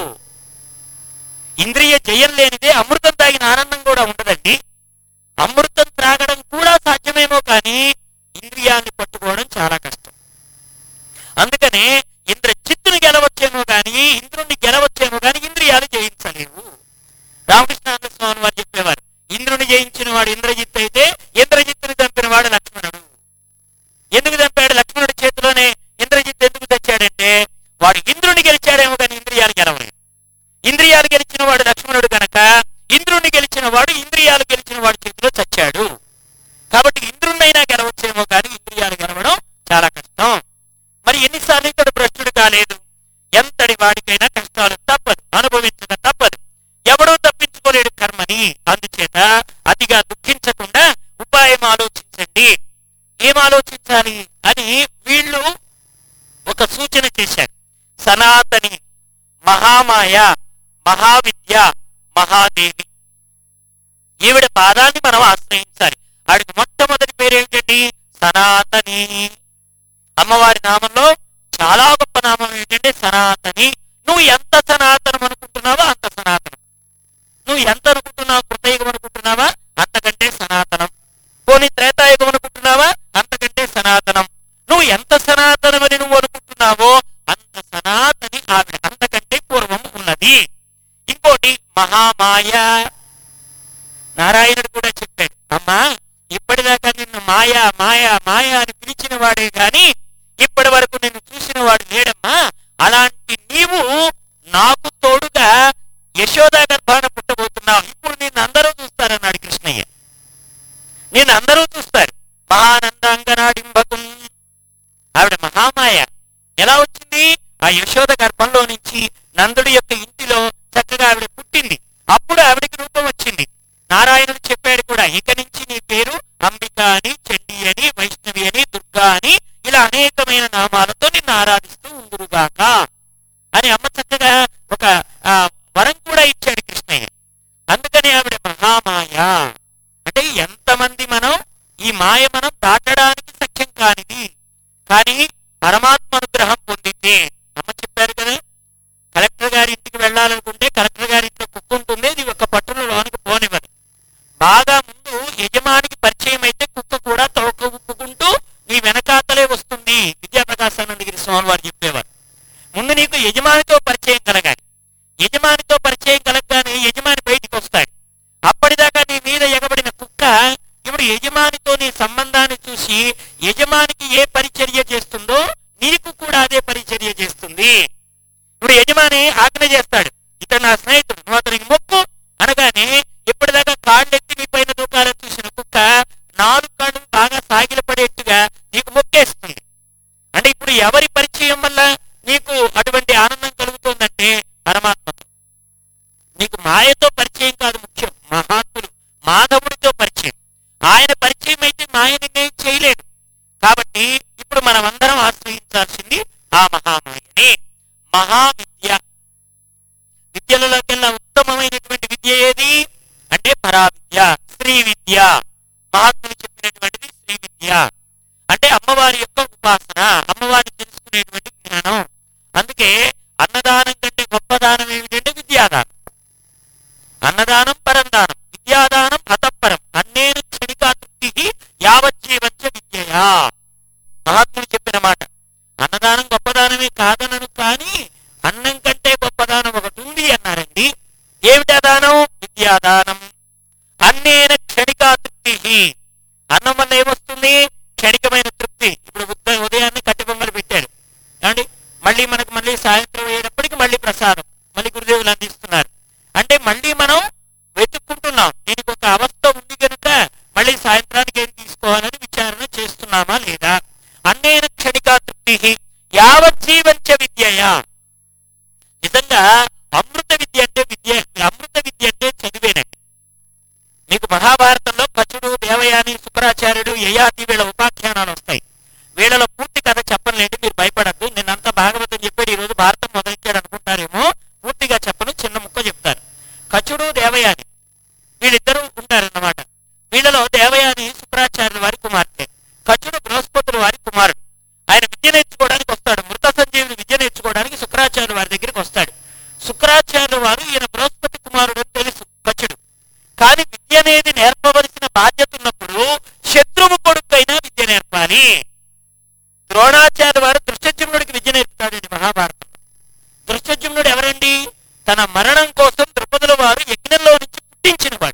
ఇంద్రియ జయం లేనిదే అమృతం తాగిన ఆనందం కూడా ఉండదండి అమృతం త్రాగడం కూడా సాధ్యమేమో కానీ ఇంద్రియాన్ని పట్టుకోవడం చాలా కష్టం అందుకనే ఇంద్ర చిత్తుని గెలవచ్చేమో కానీ ఇంద్రుణ్ణి గెలవచ్చేమో కానీ ఇంద్రియాలు జయించలేవు రామకృష్ణానంద స్వామి వారు చెప్పేవారు ఇంద్రుని జయించిన వాడు ఇంద్రజిత్ అయితే ఇంద్రజిత్తుని చంపిన వాడు లక్ష్మణుడు ఎందుకు చంపాడు లక్ష్మణుడి చేతిలోనే ఇంద్రజిత్ ఎందుకు తెచ్చాడంటే వాడు ఇంద్రుని గెలిచాడేమో కానీ ఇంద్రియాలు గెలవలేదు ఇంద్రియాలు గెలిచిన వాడు లక్ష్మణుడు గనక ఇంద్రుణ్ణి గెలిచిన వాడు ఇంద్రియాలు గెలిచిన వాడి చేతిలో చచ్చాడు కాబట్టి ఇంద్రుణ్ణైనా గెలవచ్చేమో కానీ ఇంద్రియాలు గెలవడం చాలా కష్టం మరి ఎన్నిసార్లు ఇతడు భ్రష్టుడు కాలేదు ఎంతటి వాడికైనా కష్టాలు తప్పదు అనుభవించక తప్పదు ఎవడూ తప్పించుకోలేడు కర్మని అందుచేత అతిగా దుఃఖించకుండా ఉపాయం ఆలోచించండి ఏం ఆలోచించాలి అని వీళ్ళు ఒక సూచన చేశారు సనాతని మహామాయ మహావిద్య మహాదేవి ఈవిడ పాదాన్ని మనం ఆశ్రయించాలి ఆవిడకి మొట్టమొదటి పేరు ఏంటండి సనాతని అమ్మవారి నామంలో చాలా గొప్ప నామం ఏంటంటే సనాతని నువ్వు ఎంత సనాతనం అనుకుంటున్నావో అంత సనాతనం నువ్వు ఎంత అనుకుంటున్నావు కృతయుగం అనుకుంటున్నావా అంతకంటే సనాతనం పోనీ త్రేతాయుగం అనుకుంటున్నావా అంతకంటే సనాతనం నువ్వు ఎంత సనాతనమని నువ్వు అనుకుంటున్నావో అంత సనాతని ఆవిడ అంతకంటే పూర్వం ఉన్నది ఇంకోటి మహామాయ నారాయణుడు కూడా చెప్పాడు అమ్మా ఇప్పటిదాకా నిన్ను మాయా మాయా మాయా అని పిలిచిన వాడే గాని ఇప్పటి వరకు నిన్ను చూసిన వాడు లేడమ్మా అలాంటి నీవు నాకు తోడుగా యశోదా గర్భాన పుట్టబోతున్నావు ఇప్పుడు నిన్ను అందరూ చూస్తారన్నాడు కృష్ణయ్య నిన్ను అందరూ చూస్తారు మహానందాంగనాడింబకం ఆవిడ మహామాయ ఎలా వచ్చింది ఆ యశోద గర్భంలో నుంచి నందుడి యొక్క ఇంటిలో చక్కగా ఆవిడ పుట్టింది అప్పుడు ఆవిడకి రూపం వచ్చింది నారాయణుడు చెప్పాడు కూడా ఇక నుంచి నీ పేరు అంబిక అని చండి అని వైష్ణవి అని దుర్గా అని ఇలా అనేకమైన నామాలతో నిన్ను ఆరాధిస్తూ ఉందురుగాక అని అమ్మ చక్కగా ఒక ఆ, వరం కూడా ఇచ్చాడు కృష్ణయ్య అందుకని ఆవిడ మహామాయ అంటే ఎంతమంది మనం ఈ మాయ మనం దాటడానికి సఖ్యం కానిది కానీ పరమాత్మ అనుగ్రహం పొందితే అమ్మ చెప్పారు కదా కలెక్టర్ గారి ఇంటికి వెళ్ళాలనుకుంటే కలెక్టర్ గారి ఇంట్లో కుక్క ఉంటుంది ఇది ఒక పట్టున లోనికి పోనివ్వదు బాగా ముందు యజమానికి పరిచయం అయితే కుక్క కూడా తోక ఉప్పుకుంటూ నీ వెనకాతలే వస్తుంది విద్యాప్రకాశానందగిరి స్వామి వారు చెప్పేవారు ముందు నీకు యజమానితో పరిచయం కలగాలి యజమానితో పరిచయం కలగగానే యజమాని బయటికి వస్తాడు అప్పటిదాకా నీ మీద ఎగబడిన కుక్క ఇప్పుడు యజమానితో నీ సంబంధాన్ని చూసి యజమానికి ఏ పరిచర్య చేస్తుందో నీకు కూడా అదే పరిచర్య చేస్తుంది ఇప్పుడు యజమాని ఆజ్ఞ చేస్తాడు ఇతను నా స్నేహితుడు నువ్వు అతనికి మొక్కు అనగానే ఇప్పటిదాకా కాళ్ళెత్తి నీ పైన దూకాలని చూసిన కుక్క నాలుగు కాళ్ళు బాగా సాగిలపడేట్టుగా నీకు మొక్కేస్తుంది అంటే ఇప్పుడు ఎవరి పరిచయం వల్ల నీకు అటువంటి ఆనందం కలుగుతుందంటే పరమాత్మతో నీకు మాయతో పరిచయం కాదు ముఖ్యం మహాత్ములు మాధవుడితో పరిచయం ఆయన పరిచయం అయితే మాయ నిన్నేం చేయలేదు కాబట్టి ఇప్పుడు మనం అందరం ఆశ్రయించాల్సింది ఆ మహామాయని మహావిద్య విద్యలలోకెల్లా ఉత్తమమైనటువంటి విద్య ఏది అంటే పరావిద్య శ్రీ విద్య మహాత్ములు చెప్పినటువంటిది శ్రీ విద్య అంటే అమ్మవారి యొక్క ఉపాసన అమ్మవారిని తెలుసుకునేటువంటి జ్ఞానం అందుకే అన్నదానం కంటే గొప్ప కాదనను కానీ అన్నం కంటే గొప్ప దానం ఒకటి ఉంది అన్నారండి ఏమిటా దానం విద్యాదానం అన్నేన క్షణికా తృప్తి అన్నం వల్ల ఏమొస్తుంది క్షణికమైన తృప్తి ఇప్పుడు ఉదయం ఉదయాన్నే కట్టి బొమ్మలు పెట్టారు ఏమండి మళ్ళీ మనకు మళ్ళీ సాయంత్రం అయ్యేటప్పటికి మళ్ళీ ప్రసాదం మళ్ళీ గురుదేవులు అందిస్తున్నారు అంటే మళ్ళీ మనం వెతుక్కుంటున్నాం దీనికి ఒక అవస్థ ఉంది కనుక మళ్ళీ సాయంత్రానికి ఏం తీసుకోవాలని విచారణ చేస్తున్నామా లేదా అన్నేన క్షణికా తృప్తి యావజ్జీవంచ విద్యయా నిజంగా అమృత విద్య అంటే విద్య అమృత విద్య అంటే చదివేనండి మీకు మహాభారతంలో కచుడు దేవయాని శుక్రాచార్యుడు యయాతి వీళ్ళ ఉపాఖ్యానాలు వస్తాయి వీళ్ళలో పూర్తి కథ చెప్పనులేండి మీరు భయపడద్దు నేనంతా భాగవతం చెప్పాడు ఈ రోజు భారతం మొదలెట్టాడు అనుకుంటారేమో పూర్తిగా చెప్పను చిన్న ముక్క చెప్తాను కచుడు దేవయాని వీళ్ళిద్దరూ ఉంటారన్నమాట వీళ్ళలో దేవయాని శుక్రాచార్యుల వారి కుమార్తె కచుడు బృహస్పతుల వారి కుమారుడు ఆయన విద్య నేర్చుకోవడానికి వస్తాడు మృత సంజీవిని విద్య నేర్చుకోవడానికి శుక్రాచార్యుల వారి దగ్గరికి వస్తాడు శుక్రాచార్యుల వారు ఈయన బృహస్పతి కుమారుడు అని తెలుసు కచుడు కానీ విద్య అనేది నేర్పవలసిన బాధ్యత ఉన్నప్పుడు శత్రువు కొడుకైనా విద్య నేర్పాలి ద్రోణాచార్య వారు దృష్టజుమ్నుడికి విద్య నేర్పుతాడండి మహాభారతం దృష్టజుమ్నుడు ఎవరండి తన మరణం కోసం ద్రుపదుల వారు యజ్ఞంలో నుంచి పుట్టించినవాడు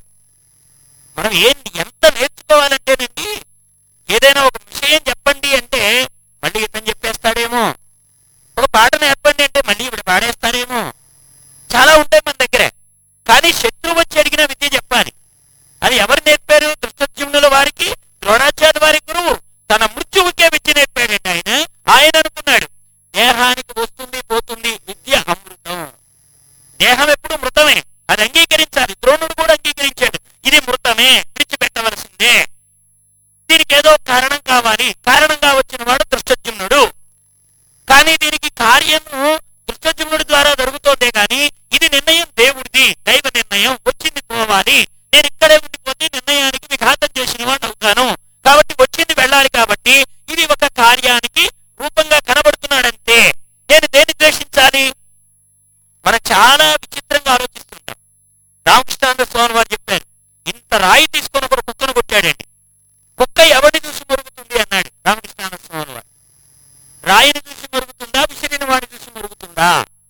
మనం ఏం ఎంత నేర్చుకోవాలంటేనండి ఏదైనా ఒక విషయం చెప్పండి అంటే మళ్ళీ ఇతను చెప్పేస్తాడేమో ఒక పాట నేర్పండి అంటే మళ్ళీ ఇప్పుడు పాడేస్తాడేమో చాలా ఉంటాయి మన దగ్గర కానీ శత్రువు వచ్చి అడిగిన విద్య చెప్పాలి అది ఎవరు నేర్పారు దృష్టజ్యుమ్నుల వారికి ద్రోణాచార్య వారి గురువు తన మృత్యువుకే విద్య నేర్పాడండి ఆయన ఆయన అనుకున్నాడు దేహానికి వస్తుంది పోతుంది విద్య అమృతం దేహం ఎప్పుడు మృతమే అది అంగీకరించాలి ద్రోణుడు కూడా అంగీకరించాడు ఇది మృతమే విడిచిపెట్టవలసిందే దీనికి ఏదో కారణం కావాలి కారణంగా వచ్చిన వాడు దృష్టజ్యుమ్నుడు కానీ దీనికి కార్యము దృష్టజుమ్నుడి ద్వారా జరుగుతోందే గాని ఇది నిర్ణయం దేవుడిది దైవ నిర్ణయం వచ్చింది పోవాలి నేను ఇక్కడే ఉండిపోతే నిర్ణయానికి విఘాతం చేసిన వాడు అవుతాను కాబట్టి వచ్చింది వెళ్ళాలి కాబట్టి ఇది ఒక కార్యానికి రూపంగా కనబడుతున్నాడంతే నేను దేన్ని ద్వేషించాలి మనం చాలా విచిత్రంగా ఆలోచిస్తుంటాం రామకృష్ణానంద స్వామి వారు చెప్పారు ఇంత రాయి తీసుకొని ఒక కుక్కను కొట్టాడండి కుక్క ఎవరిని చూసి మురుగుతుంది అన్నాడు రామకృష్ణానంద స్వామి వారు రాయిని చూసి మురుగుతుందా విసిరిన వాడిని చూసి మురుగుతుందా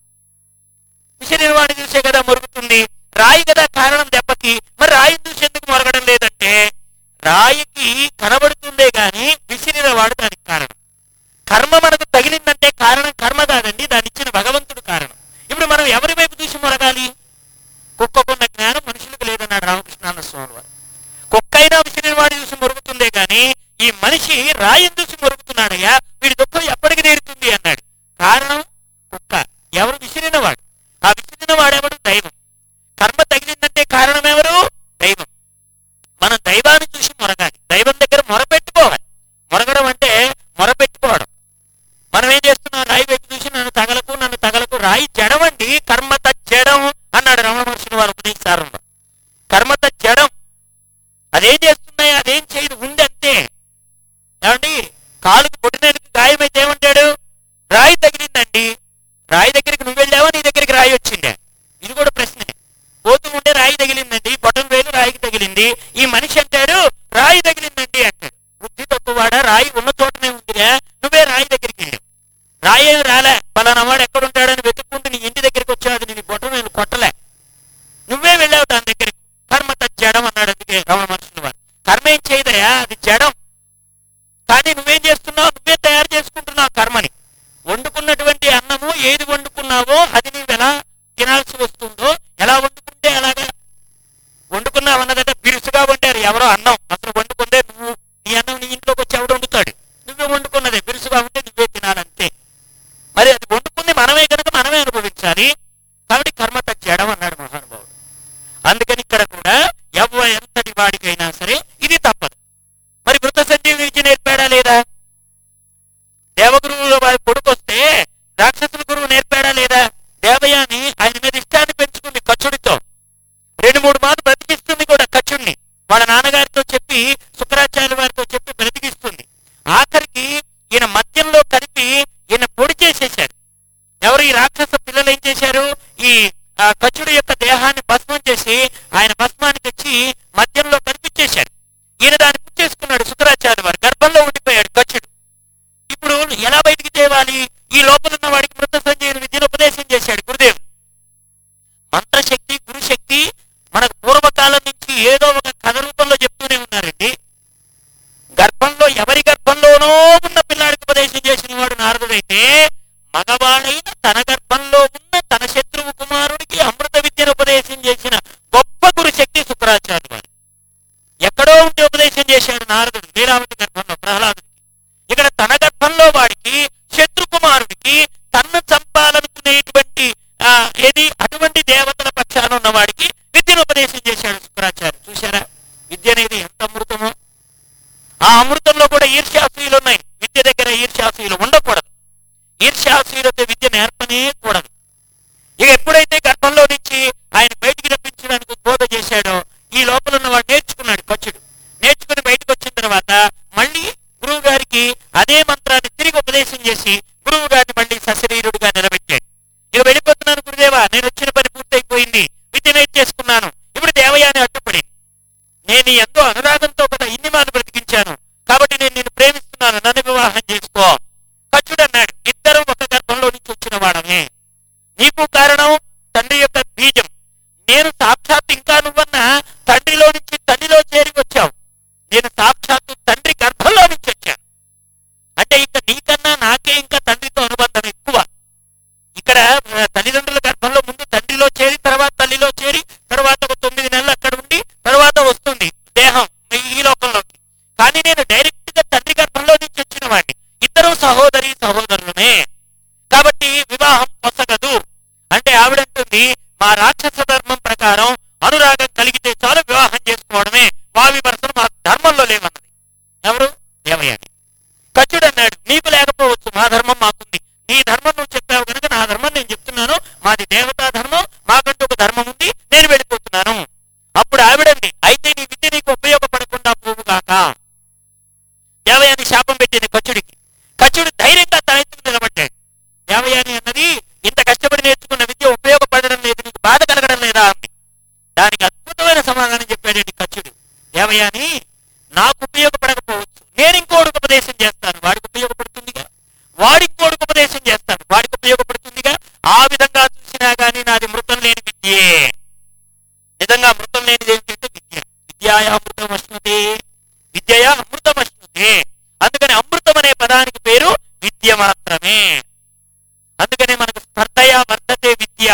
విసిరిన వాడిని చూసే కదా మురుగుతుంది రాయి కదా కారణం దెబ్బకి మరి రాయిని చూసి ఎందుకు మొరగడం లేదంటే రాయికి కనబడుతుందే గాని విసిరిన వాడు దానికి కారణం కర్మ మనకు తగిలిందంటే కారణం కర్మ కాదండి దాన్ని ఇచ్చిన భగవంతుడు కారణం ఇప్పుడు మనం ఎవరి వైపు చూసి మొరగాలి కుక్కకున్న జ్ఞానం మనుషులకు లేదన్నాడు రామకృష్ణానంద స్వామి వారు కుక్కైనా విసిరిన వాడు చూసి మురుగుతుందే గాని ఈ మనిషి రాయిని చూసి మురుగుతున్నాడయ్యా వీడి దుఃఖం ఎప్పటికి తీరుతుంది అన్నాడు కారణం కుక్క ఎవరు విసిరిన వాడు ఆ విసిరిన వాడెవడు దైవం కర్మ తగిలిందంటే కారణం ఎవరు దైవం మనం దైవాన్ని చూసి మొరగాలి దైవం దగ్గర మొరపెట్టుకోవాలి మొరగడం అంటే మొరపెట్టుకోవడం మనం ఏం చేస్తున్నాం రాయి వైపు చూసి నన్ను తగలకు నన్ను తగలకు రాయి జడమండి కర్మత జడం అన్నాడు రమణ మహర్షుని వారు ఉపదేశారంలో కర్మత జడం అదేం చేస్తున్నాయి అదేం చేయదు ఉంది అంతే ఏమండి కాలుకు పొట్టినకి గాయమైతే ఏమంటాడు రాయి తగిలిందండి రాయి దగ్గరికి నువ్వు వెళ్ళావా నీ దగ్గరికి రాయి వచ్చిందే ఇది కూడా ప్రశ్నే పోతూ ఉంటే రాయి తగిలిందండి బొటన్ వేలు రాయికి తగిలింది ఈ మనిషి అంటాడు రాయి తగిలిందండి అంటాడు బుద్ధి తక్కువవాడా రాయి ఉన్న చోటనే ఉందిరా నువ్వే రాయి దగ్గరికి వెళ్ళావు రాయి ఏమి రాలే పలానా వాడు ఎక్కడుంటాడని వెతుక్కుంటూ నీ ఇంటి దగ్గరికి వచ్చాడు నీ బొటన్ నేను కొట్టలే నువ్వే వెళ్ళావు దాని దగ్గరికి కర్మ జడం అన్నాడు అందుకే రమణ మహర్షులు వారు కర్మ ఏం చేయదయా అది జడం కానీ నువ్వేం చేస్తున్నావు నువ్వే తయారు చేసుకుంటున్నావు కర్మని వండుకున్నటువంటి అన్నము ఏది వండుకున్నావో అది నువ్వు ఎలా తినాల్సి వస్తుందో ఎలా వండుకుంటే అలాగా వండుకున్నావు అన్నదంటే బిరుసుగా వండారు ఎవరో అన్నం అసలు వండుకుందే నువ్వు నీ అన్నం నీ ఇంట్లోకి వచ్చి ఎవడు వండుతాడు నువ్వే వండుకున్నదే బిరుసుగా ఉంటే నువ్వే తినాలంతే మరి అది వండుకుంది మనమే కనుక మనమే అనుభవించాలి కాబట్టి కర్మ తగ్గడం అన్నాడు మహానుభావుడు అందుకని ఇక్కడ కూడా ఎవ ఎంతటి వాడికైనా సరే ఇది తప్పదు మరి మృత సంజీవి విద్య నేర్పాడా లేదా దేవగురువుల వారి కొడుకు వస్తే రాక్షసుల గురువు నేర్పాడా లేదా దేవయాని ఆయన మీద ఇష్టాన్ని పెంచుకుంది కచ్చుడితో రెండు మూడు మాటలు బ్రతికిస్తుంది కూడా కచ్చుడిని వాళ్ళ నాన్నగారితో చెప్పి శుక్రాచార్య వారితో చెప్పి బ్రతికిస్తుంది ఆఖరికి ఈయన మద్యంలో కలిపి ఈయన పొడి చేసేశారు ఎవరు ఈ రాక్షస పిల్లలు ఏం చేశారు ఈ ఆ, కచుడు యొక్క దేహాన్ని భస్మం చేసి ఆయన భస్మాన్ని తెచ్చి మద్యంలో కనిపించేశారు ఈయన దాన్ని పుచ్చేసుకున్నాడు శుక్రాచార్య వారు గర్భంలో ఉండిపోయాడు కచుడు ఇప్పుడు ఎలా బయటికి తేవాలి ఈ లోపల ఉన్న వాడికి మృత సంజయుని విద్యను ఉపదేశం చేశాడు గురుదేవుడు మంత్రశక్తి గురుశక్తి మనకు పూర్వకాలం నుంచి ఏదో ఒక కథ రూపంలో చెప్తూనే ఉన్నారండి గర్భంలో ఎవరి గర్భంలోనో ఉన్న పిల్లాడికి ఉపదేశం చేసిన వాడు నారదుడైతే మగవాడైన తన గర్భంలో ఉన్న తన శత్రువు కుమారుడికి అమృత విద్యను ఉపదేశం చేసిన గొప్ప గురు శక్తి శుక్రాచార్య వారు ఎక్కడో ఉండి ఉపదేశం చేశాడు నారదుడు లీలావతి గర్భంలో ప్రహ్లాదుడికి ఇక్కడ తన గర్భంలో వాడికి శత్రు కుమారుడికి తన్ను చంపాలనుకునేటువంటి ఆ, ఏది అటువంటి దేవతల పక్షాన ఉన్న వాడికి విద్యను ఉపదేశం చేశాడు శుక్రాచార్య చూశారా విద్య అనేది ఎంత అమృతమో ఆ అమృతంలో కూడా ఈర్ష్యాసూయులు ఉన్నాయి విద్య దగ్గర ఈర్ష్యాసూయులు ఉండకూడదు ఈర్ష్యాసూయులతో విద్య నేర్పనే కూడదు ఇక ఎప్పుడైతే గర్భంలో నుంచి ఆయన బయటికి రప్పించడానికి బోధ చేశాడో ఈ లోపల ఉన్న వాడు నేర్చుకున్నాడు కచ్చుడు నేర్చుకుని బయటకు వచ్చిన తర్వాత మళ్ళీ గురువు గారికి అదే మంత్రాన్ని తిరిగి ఉపదేశం చేసి గురువు గారిని మళ్ళీ సశరీరుడిగా నిలబెట్టాడు ఇక వెళ్ళిపోతున్నాను గురుదేవా నేను వచ్చిన పని పూర్తయిపోయింది విద్య నేర్చేసుకున్నాను ఇప్పుడు దేవయాని అడ్డుపడింది నేను ఎంతో అనురాగంతో కదా ఇన్ని మాను బ్రతికించాను కాబట్టి నేను నిన్ను ప్రేమిస్తున్నాను నన్ను వివాహం చేసుకో కచ్చుడు అన్నాడు ఇద్దరం ఒక గర్భంలో నుంచి వచ్చిన వాడమే నీకు కారణం తండ్రి యొక్క బీజం నేను సాక్షాత్ ఇంకా నువ్వన్న తండ్రిలో నుంచి తల్లిలో చేరి వచ్చావు నేను సాక్షాత్తు తండ్రి గర్భంలో నుంచి వచ్చాను అంటే ఇంకా నీకన్నా నాకే ఇంకా తండ్రితో అనుబంధం ఎక్కువ ఇక్కడ ఆ, తల్లిదండ్రుల గర్భంలో ముందు తండ్రిలో చేరి తర్వాత తల్లిలో చేరి తర్వాత ఒక తొమ్మిది నెలలు అక్కడ ఉండి తర్వాత వస్తుంది దేహం ఈ లోకంలోకి కానీ నేను డైరెక్ట్ గా తండ్రి గర్భంలో నుంచి వచ్చిన వాడిని ఇద్దరు సహోదరి సహోదరులమే కాబట్టి వివాహం పొసగదు అంటే ఆవిడంటుంది మా రాక్షస ధర్మం ప్రకారం అనురాగం కలిగితే చాలు వివాహం చేసుకోవడమే వావి వరసలు మా ధర్మంలో లేవన్నది ఎవరు దేవయాని కచ్చుడు అన్నాడు నీకు లేకపోవచ్చు మా ధర్మం మాకుంది నీ ధర్మం నువ్వు చెప్పావు కనుక నా ధర్మం నేను చెప్తున్నాను మాది దేవతా ధర్మం మాకంటూ ఒక ధర్మం ఉంది నేను వెళ్ళిపోతున్నాను అప్పుడు ఆవిడంది అయితే నీ విద్య నీకు ఉపయోగపడకుండా పోవుగాక దేవయాని శాపం పెట్టింది కచ్చుడికి కచ్చుడు ధైర్యంగా తలెత్తుకు నిలబడ్డాడు దేవయాని అన్నది ఇంత కష్టపడి నేర్చుకున్న విద్య ఉపయోగపడడం లేదు నీకు బాధ కలగడం లేదా అంది దానికి అద్భుతమైన సమాధానం చెప్పాడండి కచ్చుడు దేవయాని నాకు ఉపయోగపడకపోవచ్చు నేను ఇంకోడికి ఉపదేశం చేస్తాను వాడికి ఉపయోగపడుతుందిగా వాడి ఇంకోడికి ఉపదేశం చేస్తాను వాడికి ఉపయోగపడుతుందిగా ఆ విధంగా చూసినా గానీ నాది మృతం లేని విద్యే నిజంగా మృతం లేనిది ఏంటంటే విద్య విద్యాయ అమృతం అశ్నుతే విద్యయ అమృతం అశ్నుతే అందుకని అమృతం అనే పదానికి పేరు విద్య మాత్రమే అందుకనే మనకు స్పర్ధయా వర్ధతే విద్య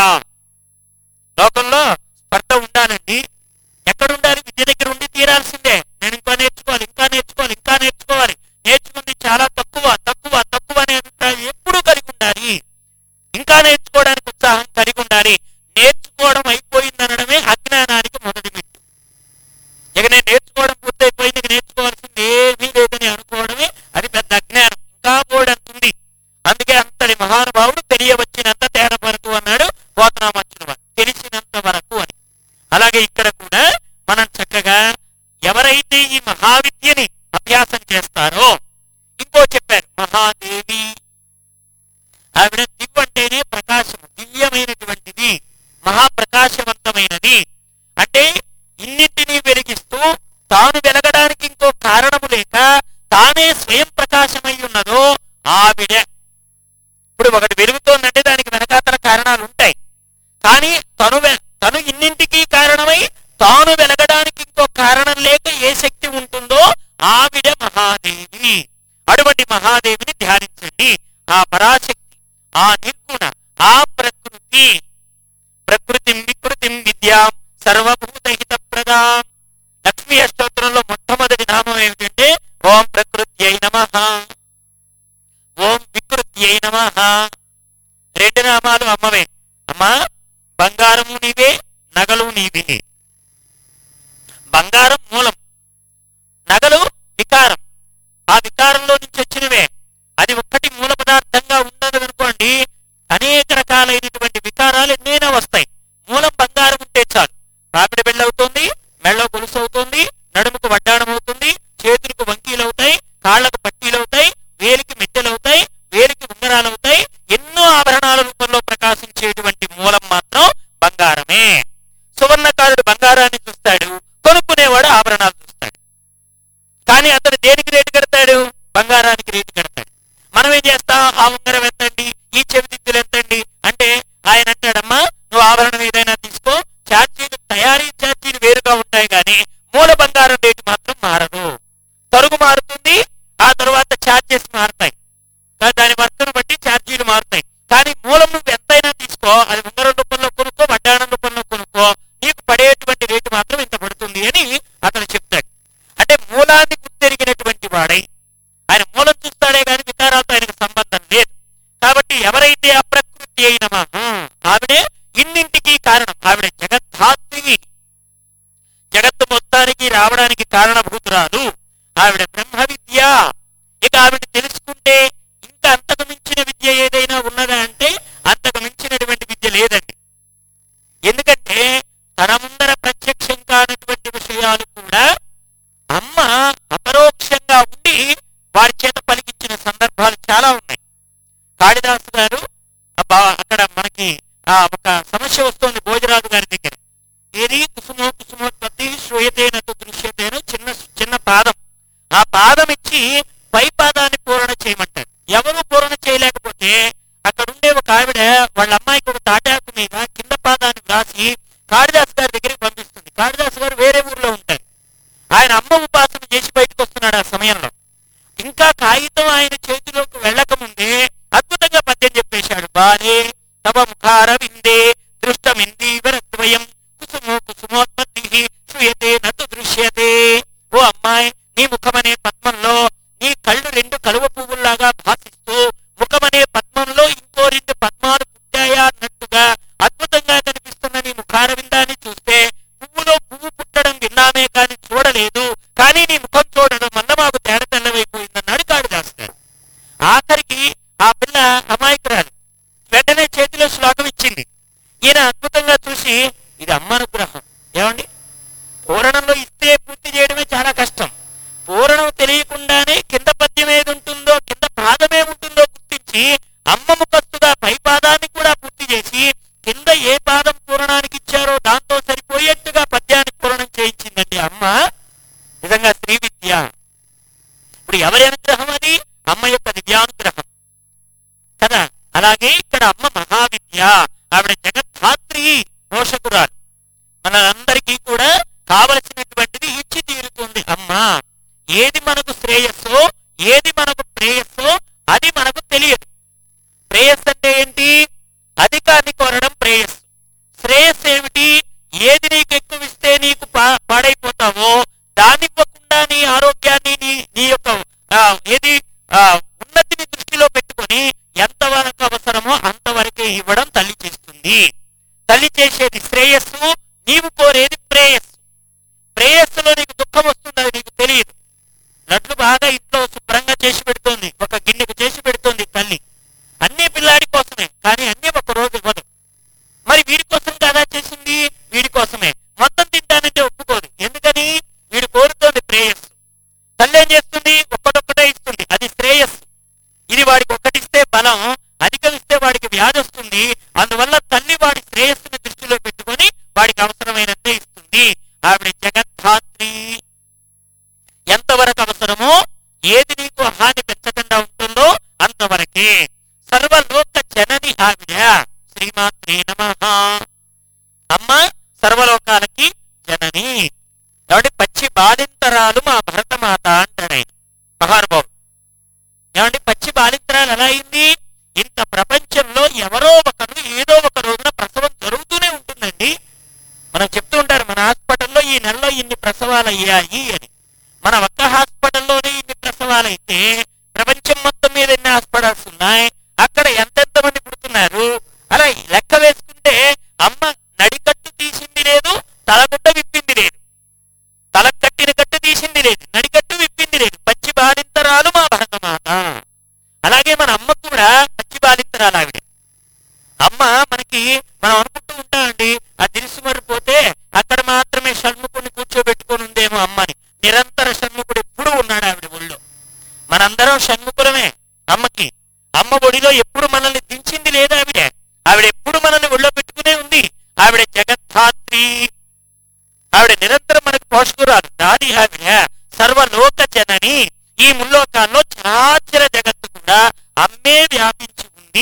లోకంలో స్పర్ధ ఉండాలండి ఎక్కడ ఉండాలి విద్య దగ్గర ఉండి తీరాల్సిందే నేను ఇంకా నేర్చుకోవాలి ఇంకా నేర్చుకోవాలి ఇంకా నేర్చుకోవాలి నేర్చుకుంది చాలా తక్కువ తక్కువ తక్కువ అనే అభిప్రాయం ఎప్పుడూ కలిగి ఉండాలి ఇంకా నేర్చుకోవడానికి ఉత్సాహం కలిగి ఉండాలి నేర్చుకోవడం అయిపోయిందనడమే అజ్ఞానానికి మొదటి మెట్టు ఇక నేను నేర్చుకోవడం పూర్తయిపోయింది ఇక నేర్చుకోవాల్సింది ఏమీ లేదని అనుకోవడమే అది పెద్ద అజ్ఞానం ఇంకా బోర్డంతుంది అందుకే అంతటి మహానుభావుడు తెలియవచ్చినంత తేడా వరకు అన్నాడు పోతనామచ్చున తెలిసినంత వరకు అని అలాగే ఇక్కడ కూడా మనం చక్కగా ఎవరైతే ఈ మహావిద్యని అభ్యాసం చేస్తారో ఇంకో చెప్పారు మహాదేవి ఆవిడ దివ్వు అంటేనే ప్రకాశం దివ్యమైనటువంటిది మహాప్రకాశవంతమైనది అంటే ఇన్నింటినీ వెలిగిస్తూ తాను వెలగడానికి ఇంకో కారణము లేక తానే స్వయం ప్రకాశమై ఉన్నదో ఆవిడ ఇప్పుడు ఒకటి వెలుగుతోందంటే దానికి వెనకాతల కారణాలు ఉంటాయి కానీ తను వె- తను ఇన్నింటికి కారణమై తాను వెలగడానికి ఇంకో కారణం లేక ఏ శక్తి ఉంటుందో ఆవిడ మహాదేవి అటువంటి మహాదేవిని ధ్యానించండి ఆ పరాశక్తి ఆ నిర్గుణ ఆ ప్రకృతి ప్రకృతిం వికృతిం విద్యాం సర్వభూత హిత ప్రదాం లక్ష్మీ అష్టోత్తరంలో మొట్టమొదటి నామం ఏమిటంటే ఓం ప్రకృత్యై నమ ఓం వికృత్యై నమ రెండు నామాలు అమ్మవే అమ్మా బంగారము నీవే నగలు నీవే బంగారం మూలం నగలు వికారం ఆ వికారంలో నుంచి వచ్చినవే అది ఒక్కటి మూల పదార్థంగా ఉన్నది అనుకోండి అనేక రకాలైనటువంటి వికారాలు ఎన్నైనా వస్తాయి మూలం బంగారం ఉంటే చాలు పాపిడ బిళ్ళ అవుతుంది మెళ్ళో గొలుసు అవుతుంది నడుముకు వడ్డాణం అవుతుంది చేతులకు వంకీలు అవుతాయి కాళ్లకు పట్టీలు అవుతాయి వేలికి మెట్టెలు అవుతాయి వేలికి ఉంగరాలు అవుతాయి ఎన్నో ఆభరణాల రూపంలో ప్రకాశించేటువంటి మూలం మాత్రం బంగారమే సువర్ణకారుడు బంగారాన్ని చూస్తాడు కొనుక్కునేవాడు ఆభరణాలు చూస్తాడు కానీ అతను దేనికి రేటు కడతాడు బంగారానికి రేటు కడతాడు మనం ఏం చేస్తాం ఆ ఉంగరం ఎంతండి చెవిదిద్దులు ఎంతండి అంటే ఆయన అంటాడమ్మా నువ్వు ఆభరణం ఏదైనా తీసుకో ఛార్జీలు తయారీ ఛార్జీలు వేరుగా ఉంటాయి కానీ మూల బంగారం రేటు మాత్రం మారదు తరుగు మారుతుంది ఆ తర్వాత ఛార్జెస్ మారుతాయి కా- దాని వర్తను బట్టి ఛార్జీలు మారుతాయి కానీ మూలం నువ్వు ఎంతైనా తీసుకో అది ఉంగరం రూపంలో కొనుక్కో వడ్డాణం రూపంలో కొనుక్కో నీకు పడేటువంటి రేటు మాత్రం ఇంత పడుతుంది అని అతను చెప్తాడు అంటే మూలాన్ని గుర్తెరిగినటువంటి వాడై ఆయన మూలం చూస్తాడే గాని వికారాలతో ఆయనకు సంబంధం లేదు కాబట్టి ఎవరైతే అప్రకృతి అయిన ఆవిడే ఇన్నింటికి కారణం ఆవిడ జగద్ధాత్రి జగత్తు మొత్తానికి రావడానికి కారణభూతురాలు ఆవిడ బ్రహ్మ విద్య ఇక ఆవిడ తెలుసుకుంటే ఇంకా అంతకు మించిన విద్య ఏదైనా ఉన్నదా అంటే అంతకు మించినటువంటి విద్య లేదండి ఎందుకంటే తన ముందర ప్రత్యక్షం కానటువంటి విషయాలు కూడా అమ్మ అపరోక్షంగా ఉండి వారి చేత పలికించిన సందర్భాలు చాలా ఉన్నాయి కాళిదాసు గారు అబ్బా అక్కడ మనకి ఆ ఒక సమస్య వస్తోంది భోజరాజు గారి దగ్గర ఏది కుసుమో కుసుమోత్పత్తి శ్రూయతేనతో దృశ్యతేను చిన్న చిన్న పాదం ఆ పాదం ఇచ్చి పై పాదాన్ని పూరణ చేయమంటారు ఎవరు పూరణ చేయలేకపోతే అక్కడ ఉండే ఒక ఆవిడ వాళ్ళ అమ్మాయికి ఒక తాటాకు మీద కింద పాదాన్ని వ్రాసి కాళిదాస్ గారి దగ్గరికి పంపిస్తుంది కాళిదాస్ గారు వేరే ఊర్లో ఉంటారు ఆయన అమ్మ ఉపాసన చేసి బయటకు వస్తున్నాడు ఆ సమయంలో ఇంకా కాగితం ఆయన చేతిలోకి వెళ్ళకముందే అద్భుతంగా పద్యం చెప్పేశాడు బాలే తవ ముఖార విందే దృష్టమిందీవరద్వయం కుసుమో కుసుమోత్పత్తి శ్రూయతే నతు దృశ్యతే ఓ అమ్మాయి నీ ముఖమనే పద్మంలో నీ కళ్ళు రెండు కలువ పువ్వుల్లాగా భాసిస్తూ ముఖమనే పద్మంలో ఇంకో రెండు పద్మాలు పుట్టాయా అన్నట్టుగా అద్భుతంగా కనిపిస్తున్న నీ ముఖార విందాన్ని చూస్తే పువ్వులో పువ్వు పుట్టడం విన్నామే కానీ చూడలేదు కానీ నీ ముఖం చూడడం వల్ల మాకు తేడ తెల్లవైపోయిందన్నాడు కాళిదాస్ గారు ఆఖరికి ఆ పిల్ల అమాయకురాలు వెంటనే చేతిలో శ్లోకం ఇచ్చింది ఈయన అద్భుతంగా చూసి ఇది అమ్మ అనుగ్రహం ఏమండి పూరణంలో ఇస్తే పూర్తి చేయడమే చాలా కష్టం పూరణం తెలియకుండానే కింద పద్యం ఏది ఉంటుందో కింద పాదం ఏముంటుందో గుర్తించి అమ్మ ముఖస్తుగా పై పాదాన్ని కూడా పూర్తి చేసి కింద ఏ పాదం పూరణానికి ఇచ్చారో దాంతో సరిపోయేట్టుగా పద్యానికి పూరణం చేయించిందండి అమ్మ నిజంగా శ్రీ విద్య ఇప్పుడు ఎవరి అనుగ్రహం అది అమ్మ యొక్క దివ్యానుగ్రహం కదా అలాగే ఇక్కడ అమ్మ మహావిద్య ఆవిడ జగద్ధాత్రి పోషకురాలు మనందరికీ కూడా కావలసినటువంటిది ఇచ్చి తీరుతుంది అమ్మ ఏది మనకు శ్రేయస్సో ఏది మనకు ప్రేయస్సో అది మనకు తెలియదు ప్రేయస్ అంటే ఏంటి అధికాన్ని కోరడం ప్రేయస్ శ్రేయస్ ఏమిటి ఏది నీకు ఎక్కువ ఇస్తే నీకు పా- పాడైపోతావో దాన్ని ఇవ్వకుండా నీ ఆరోగ్యాన్ని నీ నీ యొక్క ఆ, ఏది ఆ, ఉన్నతిని దృష్టిలో పెట్టుకొని ఎంతవరకు అవసరమో అంతవరకే ఇవ్వడం తల్లి చేస్తుంది తల్లి చేసేది శ్రేయస్సు నీవు కోరేది ప్రేయస్సు ప్రేయస్సులో నీకు దుఃఖం వస్తుంది అది నీకు తెలియదు లడ్లు బాగా ఇంట్లో శుభ్రంగా చేసి పెడుతోంది ఒక గిన్నెకు చేసి పెడుతోంది తల్లి అన్ని పిల్లాడి కోసమే కానీ అన్ని ఒక రోజు ఇవ్వదు మరి వీడి కోసం కదా చేసింది వీడి కోసమే మొత్తం తింటానంటే ఒప్పుకోదు ఎందుకని వీడు కోరుతోంది ప్రేయస్సు తల్లి ఏం చేస్తుంది ఒక్కటొక్కటే ఇస్తుంది అది శ్రేయస్సు ఇది వాడికి ఒక్కటిస్తే బలం అధికం ఇస్తే వాడికి వ్యాధి వస్తుంది అందువల్ల తల్లి వాడి శ్రేయస్సుని దృష్టిలో పెట్టుకొని వాడికి అవసరమైనంతే ఇస్తుంది ఆవిడ జగద్ధాత్రి ఎంతవరకు అవసరమో ఏది నీకు హాని పెంచకుండా ఉంటుందో అంతవరకే సర్వలోక జనని ఆవిడ శ్రీమాత్రే నమ అమ్మ సర్వలోకాలకి జనని కాబట్టి పచ్చి బాలింతరాలు మా భరతమాత అంటాడు ఆయన మహానుభావుడు ఏమంటే పచ్చి బాలింతరాలు ఎలా అయింది ఇంత ప్రపంచంలో ఎవరో ఒకరు ఏదో ఒక రోజున ప్రసవం జరుగుతూనే ఉంటుందండి మనం చెప్తూ ఉంటారు మన హాస్పిటల్లో ఈ నెలలో ఇన్ని ప్రసవాలు అయ్యాయి అని మన ఒక్క హాస్పిటల్లోనే ఇన్ని ప్రసవాలు అయితే ప్రపంచం మొత్తం మీద ఎన్ని హాస్పిటల్స్ ఉన్నాయి అక్కడ ఎంతెంత మంది పుడుతున్నారు అలా లెక్క వేసుకుంటే అమ్మ నడికట్టు తీసింది లేదు తలగుడ్డ విప్పింది లేదు తల కట్టిన కట్టు తీసింది లేదు నడికట్టు విప్పింది లేదు పచ్చి బాలింతరాలు మా భరతమాత అలాగే మన అమ్మ కూడా పచ్చి బాలింతరాలు ఆవిడ అమ్మ మనకి మనం అనుకుంటూ ఉంటామండి ఆ దిరిసుమరి పోతే అక్కడ మాత్రమే షణ్ముఖుడిని కూర్చోబెట్టుకొని ఉందేమో అమ్మని నిరంతర షణ్ముఖుడు ఎప్పుడూ ఉన్నాడు ఆవిడ ఒళ్ళో మనందరం షణ్ముఖులమే అమ్మకి అమ్మ ఒడిలో ఎప్పుడు మనల్ని దించింది లేదా ఆవిడ ఆవిడ ఎప్పుడు మనల్ని ఒళ్ళో పెట్టుకునే ఉంది ఆవిడ జగద్ధాత్రి ఆవిడ నిరంతరం మనకు పోషకురాలు దాది ఆవిడ సర్వలోక జనని ఈ ముల్లోకాల్లో చరాచర జగత్తు కూడా అమ్మే వ్యాపించి ఉంది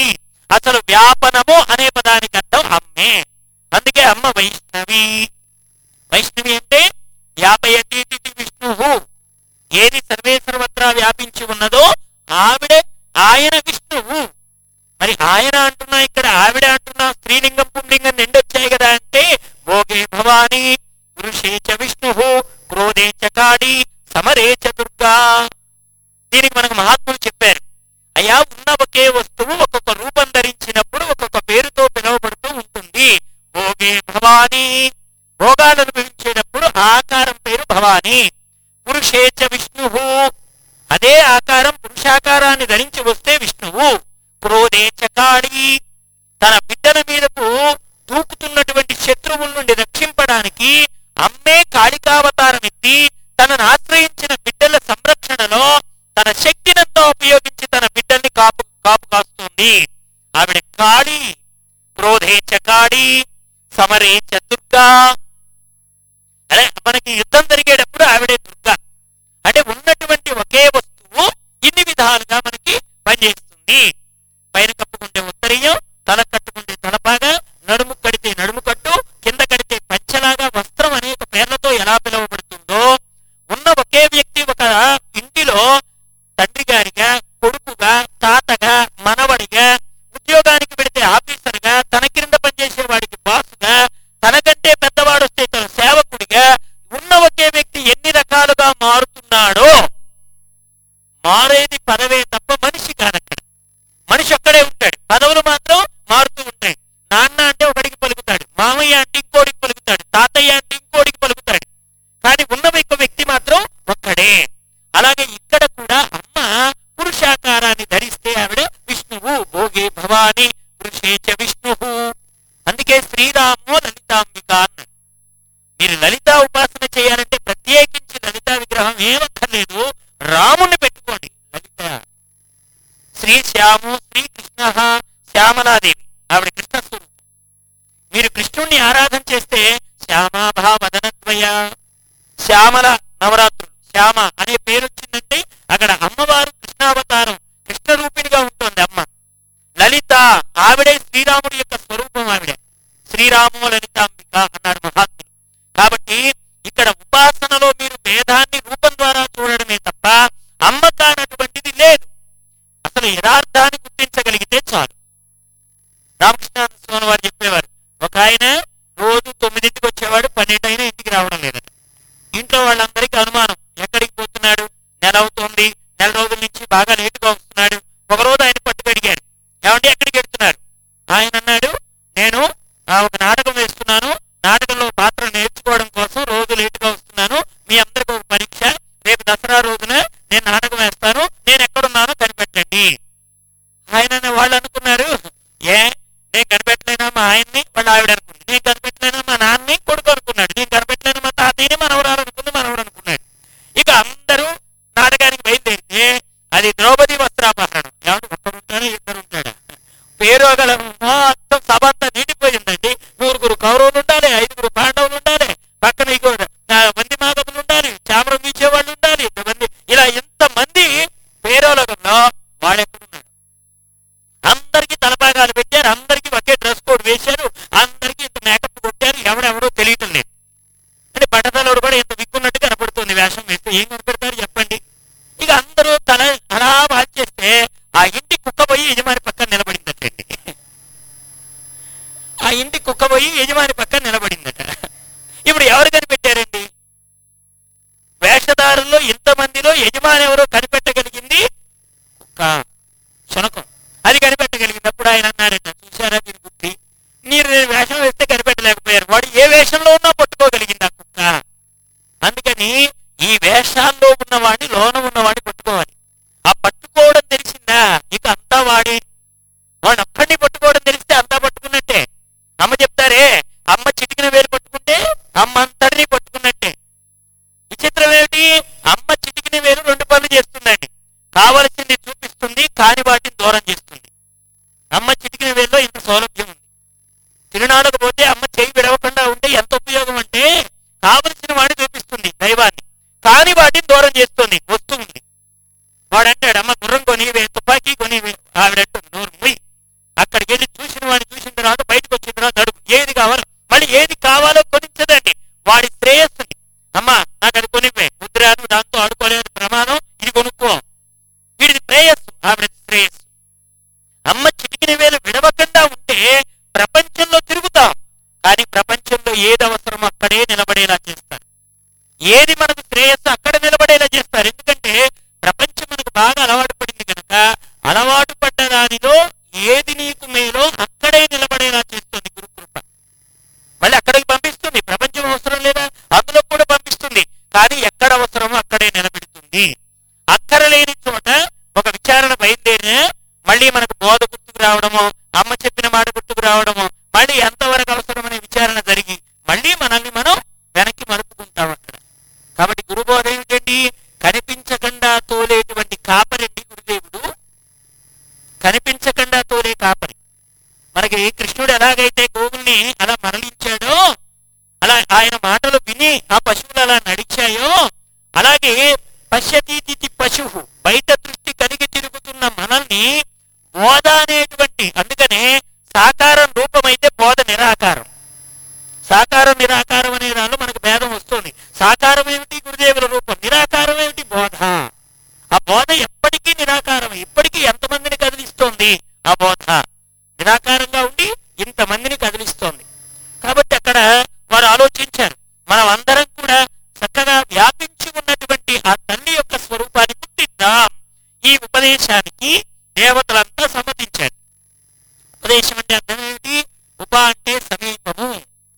అసలు వ్యాపనము అనే పదానికి అర్థం అమ్మే అందుకే అమ్మ వైష్ణవి వైష్ణవి అంటే వ్యాపయతి విష్ణు ఏది సర్వే సర్వత్రా వ్యాపించి ఉన్నదో ఆవిడే ఆయన విష్ణువు మరి ఆయన అంటున్నా ఇక్కడ ఆవిడ అంటున్నా స్త్రీలింగం పుంలింగం నిండొచ్చాయి కదా అంటే భోగే భవాని పురుషే చ విష్ణు క్రోధే చ కాళీ సమరే చ దుర్గా దీనికి మనకు మహాత్ములు చెప్పారు అయ్యా ఉన్న ఒకే వస్తువు ఒక్కొక్క రూపం ధరించినప్పుడు ఒక్కొక్క పేరుతో పిలువబడుతూ ఉంటుంది భోగే భవాని భోగాలు అనుభవించేటప్పుడు ఆ ఆకారం పేరు భవాని పురుషేచ విష్ణువు అదే ఆకారం పురుషాకారాన్ని ధరించి వస్తే విష్ణువు క్రోధే చకాళి తన బిడ్డల మీదకు దూకుతున్నటువంటి శత్రువుల నుండి రక్షింపడానికి అమ్మే కాళికావతారం ఎత్తి తనను ఆశ్రయించిన బిడ్డల సంరక్షణలో తన శక్తినంతా ఉపయోగించి తన బిడ్డల్ని కాపు కాపు కాస్తుంది ఆవిడ కాళి క్రోధే చకాళి సమరే చ దుర్గా అదే మనకి యుద్ధం జరిగేటప్పుడు ఆవిడే దుర్గా అంటే ఉన్నటువంటి ఒకే వస్తువు ఇన్ని విధాలుగా మనకి పనిచేస్తుంది పైన కప్పుకుంటే ఉత్తరీయం తల కట్టుకుంటే తలపాగా నడుము కడితే నడుము కట్టు కింద కడితే పంచలాగా వస్త్రం అనేక పేర్లతో ఎలా పిలువబడుతుందో ఉన్న ఒకే వ్యక్తి ఒక ఇంటిలో తండ్రి గారిగా కొడుకుగా తాతగా మనవడిగా ఉద్యోగానికి పెడితే ఆఫీసర్గా తన కింద పనిచేసే వాడికి బాసుగా తనకంటే పెద్దవాడు వస్తే తన సేవకుడిగా ఉన్న ఒకే వ్యక్తి ఎన్ని రకాలుగా మారుతున్నాడో మారేది పదవే తప్ప మనిషి కాదక్కడ మనిషి ఒక్కడే ఉంటాడు పదవులు మాత్రం మారుతూ ఉంటాయి నాన్న అంటే ఒకడికి పలుకుతాడు మామయ్య అంటే ఇంకోడికి పలుకుతాడు తాతయ్య అంటే ఇంకోడికి పలుకుతాడు కానీ ఉన్న ఒక వ్యక్తి మాత్రం ఒక్కడే అలాగే ఇక్కడ కూడా అమ్మ పురుషాకారాన్ని ధరిస్తే ఆవిడ విష్ణువు భోగే భవాని పురుషేచ విష్ణువు అందుకే శ్రీరామో లలితాంబిక అన్నాడు మీరు లలితా ఉపాసన చేయాలంటే ప్రత్యేకించి లలితా విగ్రహం ఏమక్కర్లేదు రాముణ్ణి పెట్టుకోండి లలిత శ్రీ శ్యాము శ్రీ కృష్ణ శ్యామలాదేవి ఆవిడ కృష్ణ స్వరూపం మీరు కృష్ణుణ్ణి ఆరాధన చేస్తే శ్యామాభావదనద్వయ శ్యామల నవరాత్రులు శ్యామ అనే పేరు వచ్చిందంటే అక్కడ అమ్మవారు కృష్ణావతారం కృష్ణ రూపిణిగా ఉంటుంది అమ్మ లలిత ఆవిడే శ్రీరాముడి యొక్క స్వరూపం ఆవిడే శ్రీరాము లలితాంబిక అన్నాడు మహాత్ముడు కాబట్టి ఇక్కడ ఉపాసనలో మీరు భేదాన్ని రూపం ద్వారా చూడడమే తప్ప అమ్మ కానటువంటిది లేదు అసలు యథార్థాన్ని గుర్తించగలిగితే చాలు రామకృష్ణ స్వామి వారు చెప్పేవారు ఒక ఆయన రోజు తొమ్మిదింటికి వచ్చేవాడు పన్నెండు అయినా ఇంటికి రావడం లేదట ఇంట్లో వాళ్ళందరికీ అనుమానం ఎక్కడికి పోతున్నాడు నెల అవుతోంది నెల రోజుల నుంచి బాగా లేటుగా వస్తున్నాడు ఒక రోజు ఆయన పట్టుకడిగాడు ఏమంటే ఎక్కడికి వెళ్తున్నారు ఆయన అన్నాడు నేను ఆ, ఒక నాటకం వేస్తున్నాను నాటకంలో పాత్ర నేర్చుకోవడం కోసం రోజు లేటుగా వస్తున్నాను మీ అందరికి ఒక పరీక్ష రేపు దసరా రోజున నేను నాటకం వేస్తాను నేను ఎక్కడున్నానో కనిపెట్టండి ఆయన వాళ్ళు అనుకున్నారు ఏ నేను కనిపెట్టలేనా మా ఆయన్ని వాళ్ళ ఆవిడ అనుకుంది నేను కనిపెట్టలేనా మా నాన్నని కొడుకు అనుకున్నాడు నేను కనిపెట్టలేనా మా తాతయ్యని మనవరాలు అనుకుంది మనవడు అనుకున్నాడు ఇక అందరూ నాటకానికి బయలుదేరితే అది ద్రౌపది వస్త్రాపహరణం ఏమంటే ఒక్కరు ఉంటారా ఇద్దరు ఉంటాడా పేరు గల మొత్తం సభ అంతా నిండిపోయిందండి నూరుగురు కౌరవులు ఉండాలి ఐదుగురు పాండవులు ఉండాలి పక్కన ఇంకో ఆ, మంది మాధవులు ఉండాలి చామరం వీచేవాళ్ళు ఉండాలి ఇంతమంది ఇలా ఇంతమంది పేరోలగంలో వాడెక్కడున్నాడు అందరికి తలపాగాలు పెట్టారు అందరికి ఒకే డ్రెస్ కోడ్ వేశారు అందరికి ఇంత మేకప్ కొట్టారు ఎవడెవడో తెలియటం లేదు అంటే బట్టతలోడు కూడా ఇంత విక్కున్నట్టు కనపడుతుంది వేషం వేస్తే ఏం కనపడతారు చెప్పండి ఇక అందరూ తల అలా వాచేస్తే ఆ ఇంటి కుక్క పోయి యజమాని పక్కన నిలబడిందటండి ఆ ఇంటి కుక్క పోయి యజమాని పక్కన నిలబడిందట ఇప్పుడు ఎవరు కనిపెట్టారండి వేషధారుల్లో ఇంతమందిలో యజమాని ఎవరో కనిపెట్టగలిగింది కుక్క శునకం అది కనిపెట్టగలిగినప్పుడు ఆయన అన్నారట చూసారా మీరు బుద్ధి మీరు నేను వేషం వేస్తే కనిపెట్టలేకపోయారు వాడు ఏ వేషంలో ఉన్నా పట్టుకోగలిగింది ఆ కుక్క అందుకని ఈ వేషాల్లో ఉన్నవాడిని లోన ఉన్నవాడిని పట్టుకోవాలి ఆ పట్టుకోవడం తెలిసిందా ఇక అంతా వాడి వాడిని ఒక్కడిని పట్టుకోవడం తెలిస్తే అంతా పట్టుకున్నట్టే అమ్మ చెప్తారే అమ్మ చిటికిన వేలు పట్టుకుంటే అమ్మ అంతటిని పట్టుకున్నట్టే విచిత్రం ఏమిటి అమ్మ చిటికిన వేలు రెండు పనులు చేస్తుందండి కావలసింది చూపిస్తుంది కాని వాటిని దూరం చేస్తుంది అమ్మ చిటికిన వేల్లో ఇంత సౌలభ్యం ఉంది తిరునాళ్ళకు పోతే అమ్మ చేయి విడవకుండా ఉంటే ఎంత ఉపయోగం అంటే కావలసిన వాడిని చూపిస్తుంది దైవాన్ని కాని వాటిని దూరం చేస్తుంది వస్తుంది వాడంటాడు అమ్మ గుర్రం కొనివే తుపాకీ కొనివే ఆవిడంటుంది నోరు ముయ్ అక్కడికి తర్వాత బయటకు వచ్చిన తర్వాత అడుగు ఏది కావాలో మళ్ళీ ఏది కావాలో కొనిచ్చదండి వాడి శ్రేయస్సుని అమ్మా నాకు అది కొనివే ముద్రాను దాంతో ఆడుకోలేదు ప్రమాణం ఇది కొనుక్కో వీడిది శ్రేయస్సు ఆవిడ శ్రేయస్సు అమ్మ చిటికిన వేలు విడవకుండా ఉంటే ప్రపంచంలో తిరుగుతాం కానీ ప్రపంచంలో ఏది అవసరమో అక్కడే నిలబడేలా చేస్తారు ఏది మనకు శ్రేయస్సు అక్కడ నిలబడేలా చేస్తారు ఎందుకంటే ప్రపంచం మనకు బాగా అలవాటు పడింది కనుక అలవాటు పడ్డ దానిలో ఏది నీకు మేలో అక్కడే నిలబడేలా చేస్తుంది గురుకృప మళ్ళీ అక్కడికి పంపిస్తుంది ప్రపంచం అవసరం లేదా అందులో కూడా పంపిస్తుంది కానీ ఎక్కడ అవసరమో అక్కడే నిలబెడుతుంది అక్కర లేని చోట ఒక విచారణ బయలుదేరిన మళ్ళీ మనకు బోధ గుర్తుకు రావడమో అమ్మ చెప్పిన మాట గుర్తుకు రావడమో మళ్ళీ ఎంతవరకు అవసరమనే విచారణ జరిగి మళ్ళీ మనల్ని మనం వెనక్కి మలుపుకుంటాం అక్కడ కాబట్టి గురుబోధ ఏమిటండి కనిపించకుండా తోలేటువంటి కాపరండి గురుదేవుడు కనిపించకుండా తోలే కాపరి మనకి కృష్ణుడు ఎలాగైతే గోవుల్ని అలా మరలించాడో అలా ఆయన మాటలు విని ఆ పశువులు అలా నడిచాయో అలాగే పశ్యతీతి పశువు బయట దృష్టి కలిగి తిరుగుతున్న మనల్ని బోధ అనేటువంటి అందుకనే సాకారం రూపమైతే బోధ నిరాకారం సాకారం నిరాకారం అనే దానిలో మనకు భేదం వస్తుంది సాకారం ఏమిటి గురుదేవుల రూపం నిరాకారం ఏమిటి బోధ ఆ బోధ ఎప్పటికీ నిరాకారం ఇప్పటికీ ఎంతమందిని కదిలిస్తోంది ఆ బోధ నిరాకారంగా ఉండి ఇంతమందిని కదిలిస్తోంది కాబట్టి అక్కడ వారు ఆలోచించారు మనం అందరం కూడా చక్కగా వ్యాపించి ఉన్నటువంటి ఆ తల్లి యొక్క స్వరూపాన్ని గుర్తిద్దాం ఈ ఉపదేశానికి దేవతలంతా సమ్మతించారు ఉపదేశం అంటే అర్థం ఏమిటి ఉప అంటే సమీపము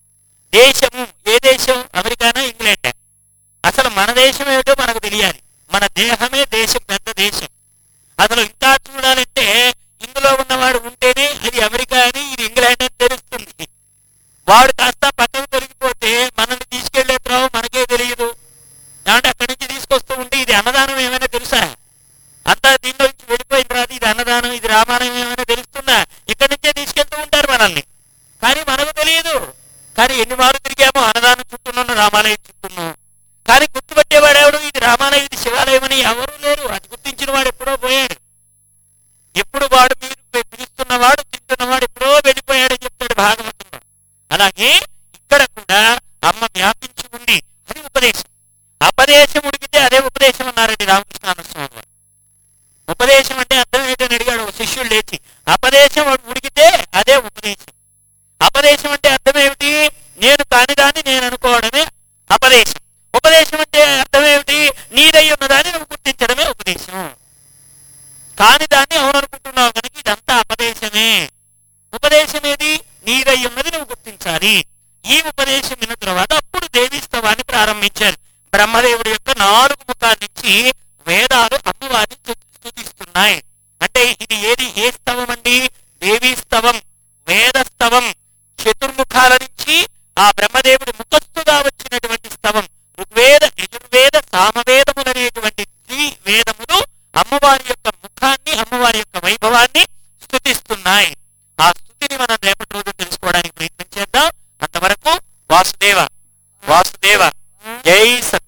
దేశము ఏ దేశం అమెరికానా ఇంగ్లాండ్ అసలు మన దేశం ఏమిటో మనకు తెలియాలి మన దేహమే దేశం పెద్ద దేశం అసలు ఇంకా చూడాలంటే ఇందులో ఉన్నవాడు ఉంటేనే అది అమెరికా అని ఇది ఇంగ్లాండ్ అని తెలుస్తుంది వాడు కాస్త పక్కకు తొలగిపోతే మనల్ని తీసుకెళ్లే త్రోవ మనకే తెలియదు ఏమంటే అక్కడి నుంచి తీసుకొస్తూ ఉంటే ఇది అన్నదానం ఏమైనా తెలుసా అంతా దీనిలో నుంచి వెళ్ళిపోయిన తర్వాత ఇది అన్నదానం ఇది రామాయణం ఏమైనా తెలుస్తుందా ఇక్కడి నుంచే తీసుకెళ్తూ ఉంటారు మనల్ని కానీ మనకు తెలియదు కానీ ఎన్ని మారు తిరిగామో అన్నదానం చుట్టూనున్న రామాలయం చుట్టూను కానీ గుర్తుపట్టేవాడెవడు ఇది రామాలయం ఇది శివాలయం అని ఎవరూ లేరు అది గుర్తించిన వాడు ఎప్పుడో పోయాడు ఎప్పుడు వాడు మీరు పి- పిలుస్తున్నవాడు తింటున్నవాడు ఎప్పుడో వెళ్ళిపోయాడని చెప్తాడు భాగవతంలో అలాగే ఇక్కడ కూడా అమ్మ వ్యాపించి ఉంది అది ఉపదేశం అపదేశం ఉడికితే అదే ఉపదేశం అన్నారండి రామకృష్ణ స్వామి వారు ఉపదేశం అంటే అర్థం ఏంటని అడిగాడు ఒక శిష్యుడు లేచి అపదేశం ఉడికితే అదే ఉపదేశం అపదేశం అంటే అర్థం ఏమిటి నేను కానిదాన్ని నేను అనుకోవడమే అపదేశం ఉపదేశం అంటే అర్థం ఏమిటి నీదై ఉన్నదాన్ని నువ్వు గుర్తించడమే ఉపదేశం కాని దాన్ని అవుననుకుంటున్నావు కనుక ఇదంతా అపదేశమే ఉపదేశం ఏది నీదై ఉన్నది నువ్వు గుర్తించాలి ఈ ఉపదేశం విన్న తర్వాత అప్పుడు దేవీస్తవాన్ని ప్రారంభించారు బ్రహ్మదేవుడి యొక్క నాలుగు ముఖాల నుంచి వేదాలు అమ్మవారిని స్తు- స్తుతిస్తున్నాయి అంటే ఇది ఏది ఏ స్తవం అండి దేవీస్తవం వేదస్తవం చతుర్ముఖాల నుంచి ఆ బ్రహ్మదేవుడి ముఖస్థుగా వచ్చినటువంటి స్తవం ఋగ్వేద యజుర్వేద సామవేదములనేటువంటి త్రి వేదములు అమ్మవారి యొక్క ముఖాన్ని అమ్మవారి యొక్క వైభవాన్ని స్తుతిస్తున్నాయి ఆ స్థుతిని మనం రేపటి రోజు తెలుసుకోవడానికి ప్రయత్నం చేద్దాం అంతవరకు వాసుదేవ వాసుదేవ జై సత్